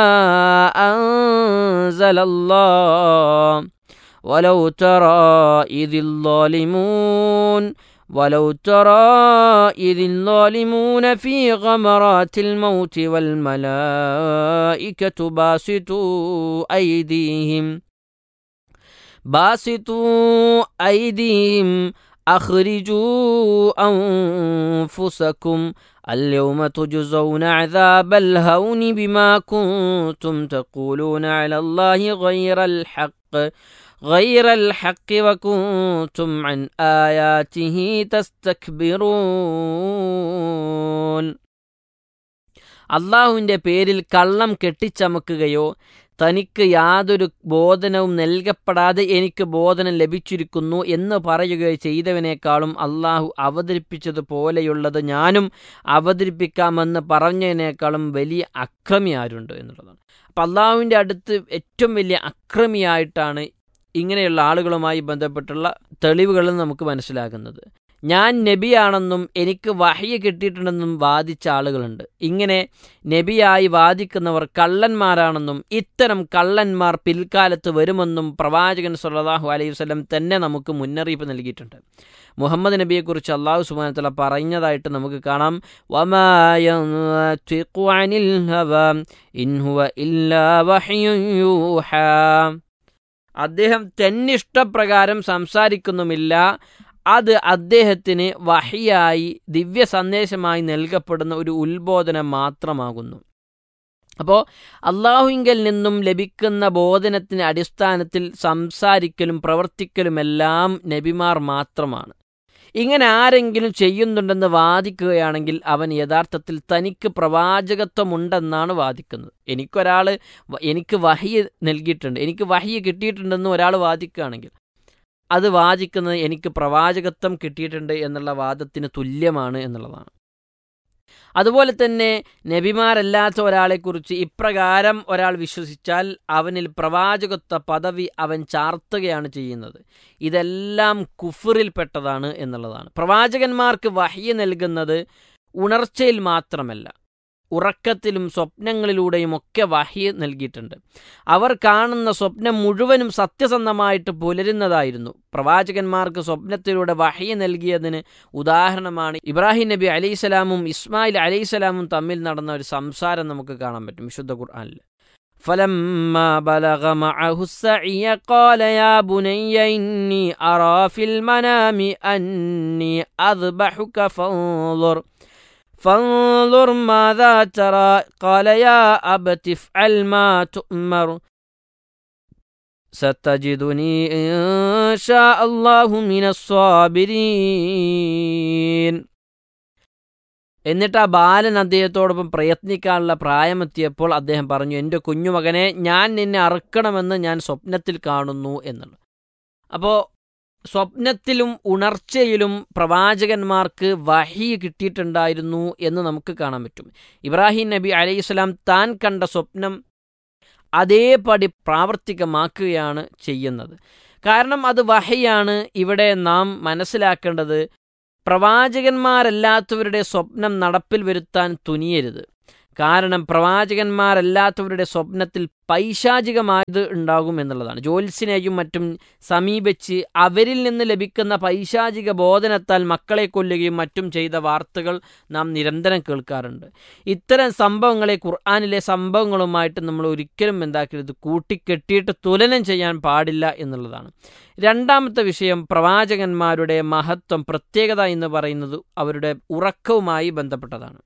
أنزل الله ولو ترى إذ الظالمون ولو ترى إذ الظالمون في غمرات الموت والملائكة باسطوا أيديهم باسطوا أيديهم أخرجوا أنفسكم اليوم تجزون عذاب الهون بما كنتم تقولون على الله غير الحق غير الحق وكنتم عن آياته تستكبرون അള്ളാഹുവിൻ്റെ പേരിൽ കള്ളം കെട്ടിച്ചമക്കുകയോ തനിക്ക് യാതൊരു ബോധനവും നൽകപ്പെടാതെ എനിക്ക് ബോധനം ലഭിച്ചിരിക്കുന്നു എന്ന് പറയുകയോ ചെയ്തവനേക്കാളും അള്ളാഹു അവതരിപ്പിച്ചതുപോലെയുള്ളത് ഞാനും അവതരിപ്പിക്കാമെന്ന് പറഞ്ഞതിനേക്കാളും വലിയ അക്രമി ആരുണ്ട് എന്നുള്ളതാണ് അപ്പം അള്ളാഹുവിൻ്റെ അടുത്ത് ഏറ്റവും വലിയ അക്രമിയായിട്ടാണ് ഇങ്ങനെയുള്ള ആളുകളുമായി ബന്ധപ്പെട്ടുള്ള തെളിവുകൾ നമുക്ക് മനസ്സിലാകുന്നത് ഞാൻ നബിയാണെന്നും എനിക്ക് വഹയ കിട്ടിയിട്ടുണ്ടെന്നും വാദിച്ച ആളുകളുണ്ട് ഇങ്ങനെ നബിയായി വാദിക്കുന്നവർ കള്ളന്മാരാണെന്നും ഇത്തരം കള്ളന്മാർ പിൽക്കാലത്ത് വരുമെന്നും പ്രവാചകൻ സല്ലാഹു അലൈഹി വസ്ലം തന്നെ നമുക്ക് മുന്നറിയിപ്പ് നൽകിയിട്ടുണ്ട് മുഹമ്മദ് നബിയെക്കുറിച്ച് അള്ളാഹു സുബാനത്തല പറഞ്ഞതായിട്ട് നമുക്ക് കാണാം അദ്ദേഹം തന്നിഷ്ടപ്രകാരം സംസാരിക്കുന്നുമില്ല അത് അദ്ദേഹത്തിന് വഹിയായി ദിവ്യ സന്ദേശമായി നൽകപ്പെടുന്ന ഒരു ഉത്ബോധനം മാത്രമാകുന്നു അപ്പോൾ അള്ളാഹുവിങ്കൽ നിന്നും ലഭിക്കുന്ന ബോധനത്തിന് അടിസ്ഥാനത്തിൽ സംസാരിക്കലും പ്രവർത്തിക്കലുമെല്ലാം നബിമാർ മാത്രമാണ് ഇങ്ങനെ ആരെങ്കിലും ചെയ്യുന്നുണ്ടെന്ന് വാദിക്കുകയാണെങ്കിൽ അവൻ യഥാർത്ഥത്തിൽ തനിക്ക് പ്രവാചകത്വമുണ്ടെന്നാണ് വാദിക്കുന്നത് എനിക്കൊരാൾ എനിക്ക് വഹിയ നൽകിയിട്ടുണ്ട് എനിക്ക് വഹിയ കിട്ടിയിട്ടുണ്ടെന്ന് ഒരാൾ വാദിക്കുകയാണെങ്കിൽ അത് വാദിക്കുന്നത് എനിക്ക് പ്രവാചകത്വം കിട്ടിയിട്ടുണ്ട് എന്നുള്ള വാദത്തിന് തുല്യമാണ് എന്നുള്ളതാണ് അതുപോലെ തന്നെ നബിമാരല്ലാത്ത ഒരാളെക്കുറിച്ച് ഇപ്രകാരം ഒരാൾ വിശ്വസിച്ചാൽ അവനിൽ പ്രവാചകത്വ പദവി അവൻ ചാർത്തുകയാണ് ചെയ്യുന്നത് ഇതെല്ലാം കുഫറിൽപ്പെട്ടതാണ് എന്നുള്ളതാണ് പ്രവാചകന്മാർക്ക് വഹിയ നൽകുന്നത് ഉണർച്ചയിൽ മാത്രമല്ല ഉറക്കത്തിലും സ്വപ്നങ്ങളിലൂടെയും ഒക്കെ വഹി നൽകിയിട്ടുണ്ട് അവർ കാണുന്ന സ്വപ്നം മുഴുവനും സത്യസന്ധമായിട്ട് പുലരുന്നതായിരുന്നു പ്രവാചകന്മാർക്ക് സ്വപ്നത്തിലൂടെ വഹി നൽകിയതിന് ഉദാഹരണമാണ് ഇബ്രാഹിം നബി അലൈഹിസ്സലാമും ഇസ്മായിൽ അലൈഹിസ്സലാമും തമ്മിൽ നടന്ന ഒരു സംസാരം നമുക്ക് കാണാൻ പറ്റും വിശുദ്ധ ഖുർആനിൽ فلما بلغ معه السعي قال يا بني إني أرى في المنام أني أذبحك فانظر فانظر ماذا ترى قال يا أبت افعل ما تؤمر ستجدني إن شاء الله من الصابرين എന്നിട്ട് ആ ബാലൻ അദ്ദേഹത്തോടൊപ്പം പ്രയത്നിക്കാനുള്ള പ്രായമെത്തിയപ്പോൾ അദ്ദേഹം പറഞ്ഞു എൻ്റെ കുഞ്ഞുമകനെ ഞാൻ നിന്നെ അറുക്കണമെന്ന് ഞാൻ സ്വപ്നത്തിൽ കാണുന്നു എന്നുള്ളത് അപ്പോൾ സ്വപ്നത്തിലും ഉണർച്ചയിലും പ്രവാചകന്മാർക്ക് വഹി കിട്ടിയിട്ടുണ്ടായിരുന്നു എന്ന് നമുക്ക് കാണാൻ പറ്റും ഇബ്രാഹിം നബി അലൈഹിസ്ലാം താൻ കണ്ട സ്വപ്നം അതേപടി പ്രാവർത്തികമാക്കുകയാണ് ചെയ്യുന്നത് കാരണം അത് വഹയാണ് ഇവിടെ നാം മനസ്സിലാക്കേണ്ടത് പ്രവാചകന്മാരല്ലാത്തവരുടെ സ്വപ്നം നടപ്പിൽ വരുത്താൻ തുനിയരുത് കാരണം പ്രവാചകന്മാരല്ലാത്തവരുടെ സ്വപ്നത്തിൽ പൈശാചികമായത് ഉണ്ടാകും എന്നുള്ളതാണ് ജ്യോത്സ്യനെയും മറ്റും സമീപിച്ച് അവരിൽ നിന്ന് ലഭിക്കുന്ന പൈശാചിക ബോധനത്താൽ മക്കളെ കൊല്ലുകയും മറ്റും ചെയ്ത വാർത്തകൾ നാം നിരന്തരം കേൾക്കാറുണ്ട് ഇത്തരം സംഭവങ്ങളെ ഖുർആാനിലെ സംഭവങ്ങളുമായിട്ട് നമ്മൾ ഒരിക്കലും എന്താക്കരുത് കൂട്ടിക്കെട്ടിയിട്ട് തുലനം ചെയ്യാൻ പാടില്ല എന്നുള്ളതാണ് രണ്ടാമത്തെ വിഷയം പ്രവാചകന്മാരുടെ മഹത്വം പ്രത്യേകത എന്ന് പറയുന്നത് അവരുടെ ഉറക്കവുമായി ബന്ധപ്പെട്ടതാണ്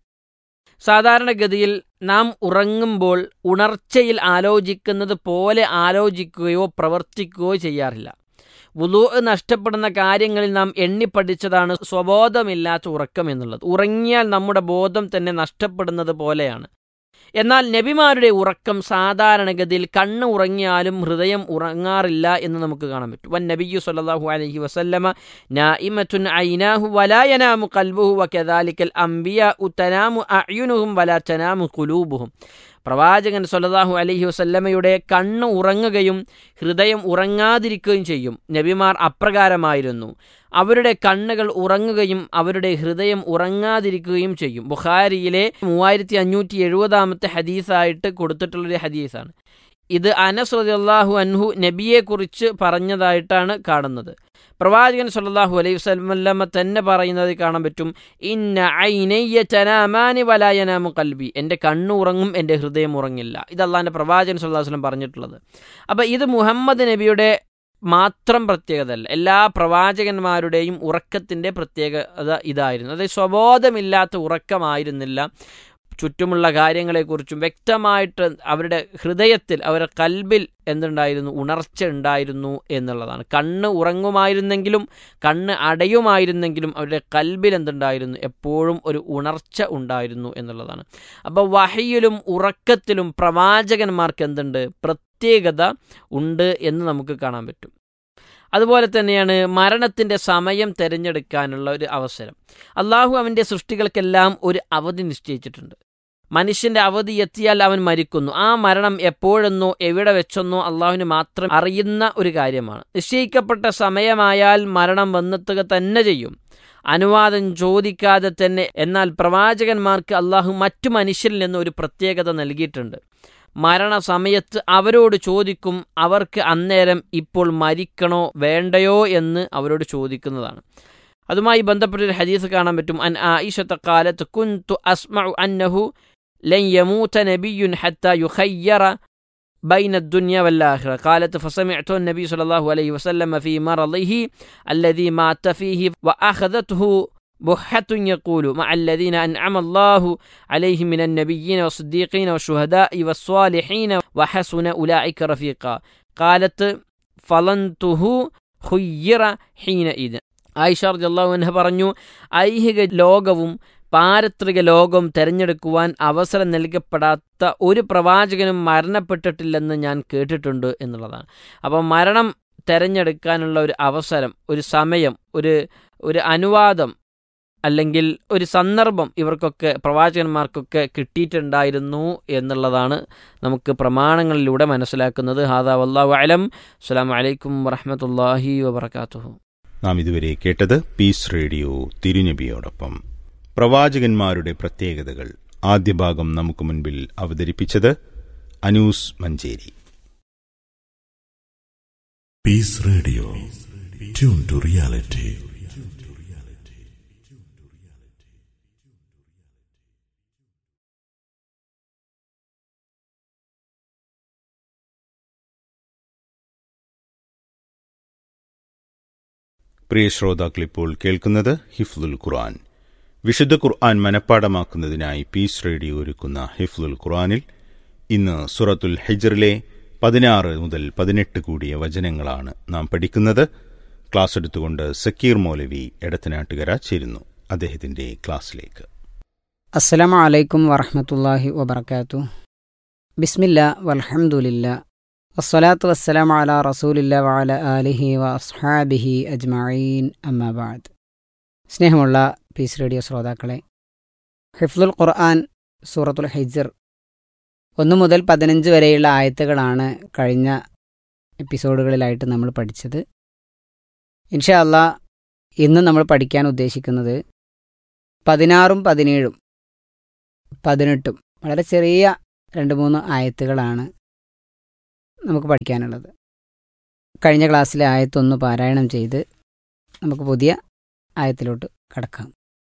സാധാരണഗതിയിൽ നാം ഉറങ്ങുമ്പോൾ ഉണർച്ചയിൽ ആലോചിക്കുന്നത് പോലെ ആലോചിക്കുകയോ പ്രവർത്തിക്കുകയോ ചെയ്യാറില്ല വുളു നഷ്ടപ്പെടുന്ന കാര്യങ്ങളിൽ നാം എണ്ണിപ്പഠിച്ചതാണ് സ്വബോധമില്ലാത്ത ഉറക്കം എന്നുള്ളത് ഉറങ്ങിയാൽ നമ്മുടെ ബോധം തന്നെ നഷ്ടപ്പെടുന്നത് പോലെയാണ് എന്നാൽ നബിമാരുടെ ഉറക്കം സാധാരണഗതിയിൽ കണ്ണ് ഉറങ്ങിയാലും ഹൃദയം ഉറങ്ങാറില്ല എന്ന് നമുക്ക് കാണാൻ പറ്റും വൻ നബിയു സല്ലല്ലാഹു അലൈഹി വസല്ലമ നായിമത്തുൻ ഐനാഹു വലാ യനാമു ഖൽബുഹു വകദാലിക്കൽ അംബിയ തനാമു അയുനുഹും വലാ തനാമു ഖുലൂബുഹും പ്രവാചകൻ സല്ലല്ലാഹു അലൈഹി വസല്ലമയുടെ കണ്ണ് ഉറങ്ങുകയും ഹൃദയം ഉറങ്ങാതിരിക്കുകയും ചെയ്യും നബിമാർ അപ്രകാരമായിരുന്നു അവരുടെ കണ്ണുകൾ ഉറങ്ങുകയും അവരുടെ ഹൃദയം ഉറങ്ങാതിരിക്കുകയും ചെയ്യും ബുഖാരിയിലെ മൂവായിരത്തി അഞ്ഞൂറ്റി എഴുപതാമത്തെ ഹദീസായിട്ട് കൊടുത്തിട്ടുള്ളൊരു ഹദീസാണ് ഇത് അനസ് റളിയല്ലാഹു അൻഹു നബിയെക്കുറിച്ച് പറഞ്ഞതായിട്ടാണ് കാണുന്നത് പ്രവാചകൻ സല്ലല്ലാഹു അലൈഹി വസല്ലമ തന്നെ പറയുന്നത് കാണാൻ പറ്റും ഇന്ന ഐനയ്യ ചനാമാനി വലായനാമു കൽബി എൻ്റെ കണ്ണു ഉറങ്ങും എൻ്റെ ഹൃദയം ഉറങ്ങില്ല ഇത് അള്ളാഹിൻ്റെ പ്രവാചകൻ സല്ലല്ലാഹു അലൈഹി വസല്ലം പറഞ്ഞിട്ടുള്ളത് അപ്പോൾ ഇത് മുഹമ്മദ് നബിയുടെ മാത്രം പ്രത്യേകതയല്ല എല്ലാ പ്രവാചകന്മാരുടെയും ഉറക്കത്തിൻ്റെ പ്രത്യേകത ഇതായിരുന്നു അതായത് സ്വബോധമില്ലാത്ത ഉറക്കമായിരുന്നില്ല ചുറ്റുമുള്ള കാര്യങ്ങളെക്കുറിച്ചും വ്യക്തമായിട്ട് അവരുടെ ഹൃദയത്തിൽ അവരുടെ കൽബിൽ എന്തുണ്ടായിരുന്നു ഉണർച്ച ഉണ്ടായിരുന്നു എന്നുള്ളതാണ് കണ്ണ് ഉറങ്ങുമായിരുന്നെങ്കിലും കണ്ണ് അടയുമായിരുന്നെങ്കിലും അവരുടെ കൽബിൽ എന്തുണ്ടായിരുന്നു എപ്പോഴും ഒരു ഉണർച്ച ഉണ്ടായിരുന്നു എന്നുള്ളതാണ് അപ്പോൾ വഹയിലും ഉറക്കത്തിലും പ്രവാചകന്മാർക്ക് എന്തുണ്ട് പ്രത്യേകത ഉണ്ട് എന്ന് നമുക്ക് കാണാൻ പറ്റും അതുപോലെ തന്നെയാണ് മരണത്തിൻ്റെ സമയം തിരഞ്ഞെടുക്കാനുള്ള ഒരു അവസരം അള്ളാഹു അവൻ്റെ സൃഷ്ടികൾക്കെല്ലാം ഒരു അവധി നിശ്ചയിച്ചിട്ടുണ്ട് മനുഷ്യന്റെ അവധി എത്തിയാൽ അവൻ മരിക്കുന്നു ആ മരണം എപ്പോഴെന്നോ എവിടെ വെച്ചെന്നോ അള്ളാഹുവിന് മാത്രം അറിയുന്ന ഒരു കാര്യമാണ് നിശ്ചയിക്കപ്പെട്ട സമയമായാൽ മരണം വന്നെത്തുക തന്നെ ചെയ്യും അനുവാദം ചോദിക്കാതെ തന്നെ എന്നാൽ പ്രവാചകന്മാർക്ക് അള്ളാഹു മറ്റു മനുഷ്യരിൽ നിന്ന് ഒരു പ്രത്യേകത നൽകിയിട്ടുണ്ട് മരണസമയത്ത് അവരോട് ചോദിക്കും അവർക്ക് അന്നേരം ഇപ്പോൾ മരിക്കണോ വേണ്ടയോ എന്ന് അവരോട് ചോദിക്കുന്നതാണ് അതുമായി ബന്ധപ്പെട്ടൊരു ഹദീസ് കാണാൻ പറ്റും അൻ ആയിഷത്ത കാലത്ത് കുന്തു അസ്മഉ അന്നഹു ലൻ യമൂത നബിയുൻ ഹത്ത യുഖയ്യറ بين الدنيا والآخرة قالت فسمعت النبي صلى الله عليه وسلم في مرضه الذي مات فيه وأخذته بحة يقول مع الذين أنعم الله عليهم من النبيين والصديقين والشهداء والصالحين وحسن أولئك رفيقا قالت فلنته خير حينئذ ആയിഷ റളിയല്ലാഹു അൻഹ പറഞ്ഞു ഐഹിക ലോകവും പാരത്രിക ലോകവും തിരഞ്ഞെടുക്കുവാൻ അവസരം നൽകപ്പെടാത്ത ഒരു പ്രവാചകനും മരണപ്പെട്ടിട്ടില്ലെന്ന് ഞാൻ കേട്ടിട്ടുണ്ട് എന്നുള്ളതാണ് അപ്പോൾ മരണം തിരഞ്ഞെടുക്കാനുള്ള ഒരു അവസരം ഒരു സമയം ഒരു ഒരു അനുവാദം അല്ലെങ്കിൽ ഒരു സന്ദർഭം ഇവർക്കൊക്കെ പ്രവാചകന്മാർക്കൊക്കെ കിട്ടിയിട്ടുണ്ടായിരുന്നു എന്നുള്ളതാണ് നമുക്ക് പ്രമാണങ്ങളിലൂടെ മനസ്സിലാക്കുന്നത് ഹാദാ വല്ലാഹു അലം അസ്സലാമു അലൈക്കും വറഹ്മത്തുള്ളാഹി വബറകാതുഹു
നാം ഇതുവരെ കേട്ടത് പീസ് റേഡിയോ തിരുനബിയോടൊപ്പം പ്രവാചകന്മാരുടെ പ്രത്യേകതകൾ ആദ്യ ഭാഗം നമുക്ക് മുൻപിൽ അവതരിപ്പിച്ചത് Anu's Manjeri
Peace Radio. Tune to reality.
പ്രിയ ശ്രോതാക്കൾ ഇപ്പോൾ കേൾക്കുന്നത് ഹിഫ്ലുൽ ഖുർആൻ വിശുദ്ധ ഖുർആൻ മനഃപ്പാടമാക്കുന്നതിനായി പീസ് റേഡിയോ ഒരുക്കുന്ന ഹിഫ്ലുൽ ഖുർആനിൽ ഇന്ന് സുറത്തുൽ ഹെജറിലെ പതിനാറ് മുതൽ പതിനെട്ട് കൂടിയ വചനങ്ങളാണ് നാം പഠിക്കുന്നത് ക്ലാസ് എടുത്തുകൊണ്ട് സക്കീർ മൗലവി എടത്തനാട്ടുകര ചേരുന്നു അദ്ദേഹത്തിന്റെ ക്ലാസ്സിലേക്ക്
അസ്സലാമു അലൈക്കും വറഹമത്തല്ലാഹി വബർക്കാത്തു ബിസ്മില്ല വൽഹംദുലില്ല വസ്സലാത്തു വസ്സലാമു അലാ റസൂലില്ല വഅല ആലിഹി വ അസ്ഹാബിഹി അജ്മഈൻ അമ്മാബാദ് സ്നേഹമുള്ള പീസ് റേഡിയോ ശ്രോതാക്കളെ ഹിഫ്ലുൽ ഖുർആൻ സൂറത്തുൽ ഹിജർ ഒന്ന് മുതൽ പതിനഞ്ച് വരെയുള്ള ആയത്തുകളാണ് കഴിഞ്ഞ എപ്പിസോഡുകളിലായിട്ട് നമ്മൾ പഠിച്ചത് ഇൻഷാ അല്ലാ ഇന്ന് നമ്മൾ പഠിക്കാൻ ഉദ്ദേശിക്കുന്നത് പതിനാറും പതിനേഴും പതിനെട്ടും വളരെ ചെറിയ രണ്ട് മൂന്ന് ആയത്തുകളാണ് നമുക്ക് പഠിക്കാനുള്ളത് കഴിഞ്ഞ ക്ലാസ്സിലെ ആയത്തൊന്ന് പാരായണം ചെയ്ത് നമുക്ക് പുതിയ ആയത്തിലോട്ട് കടക്കാം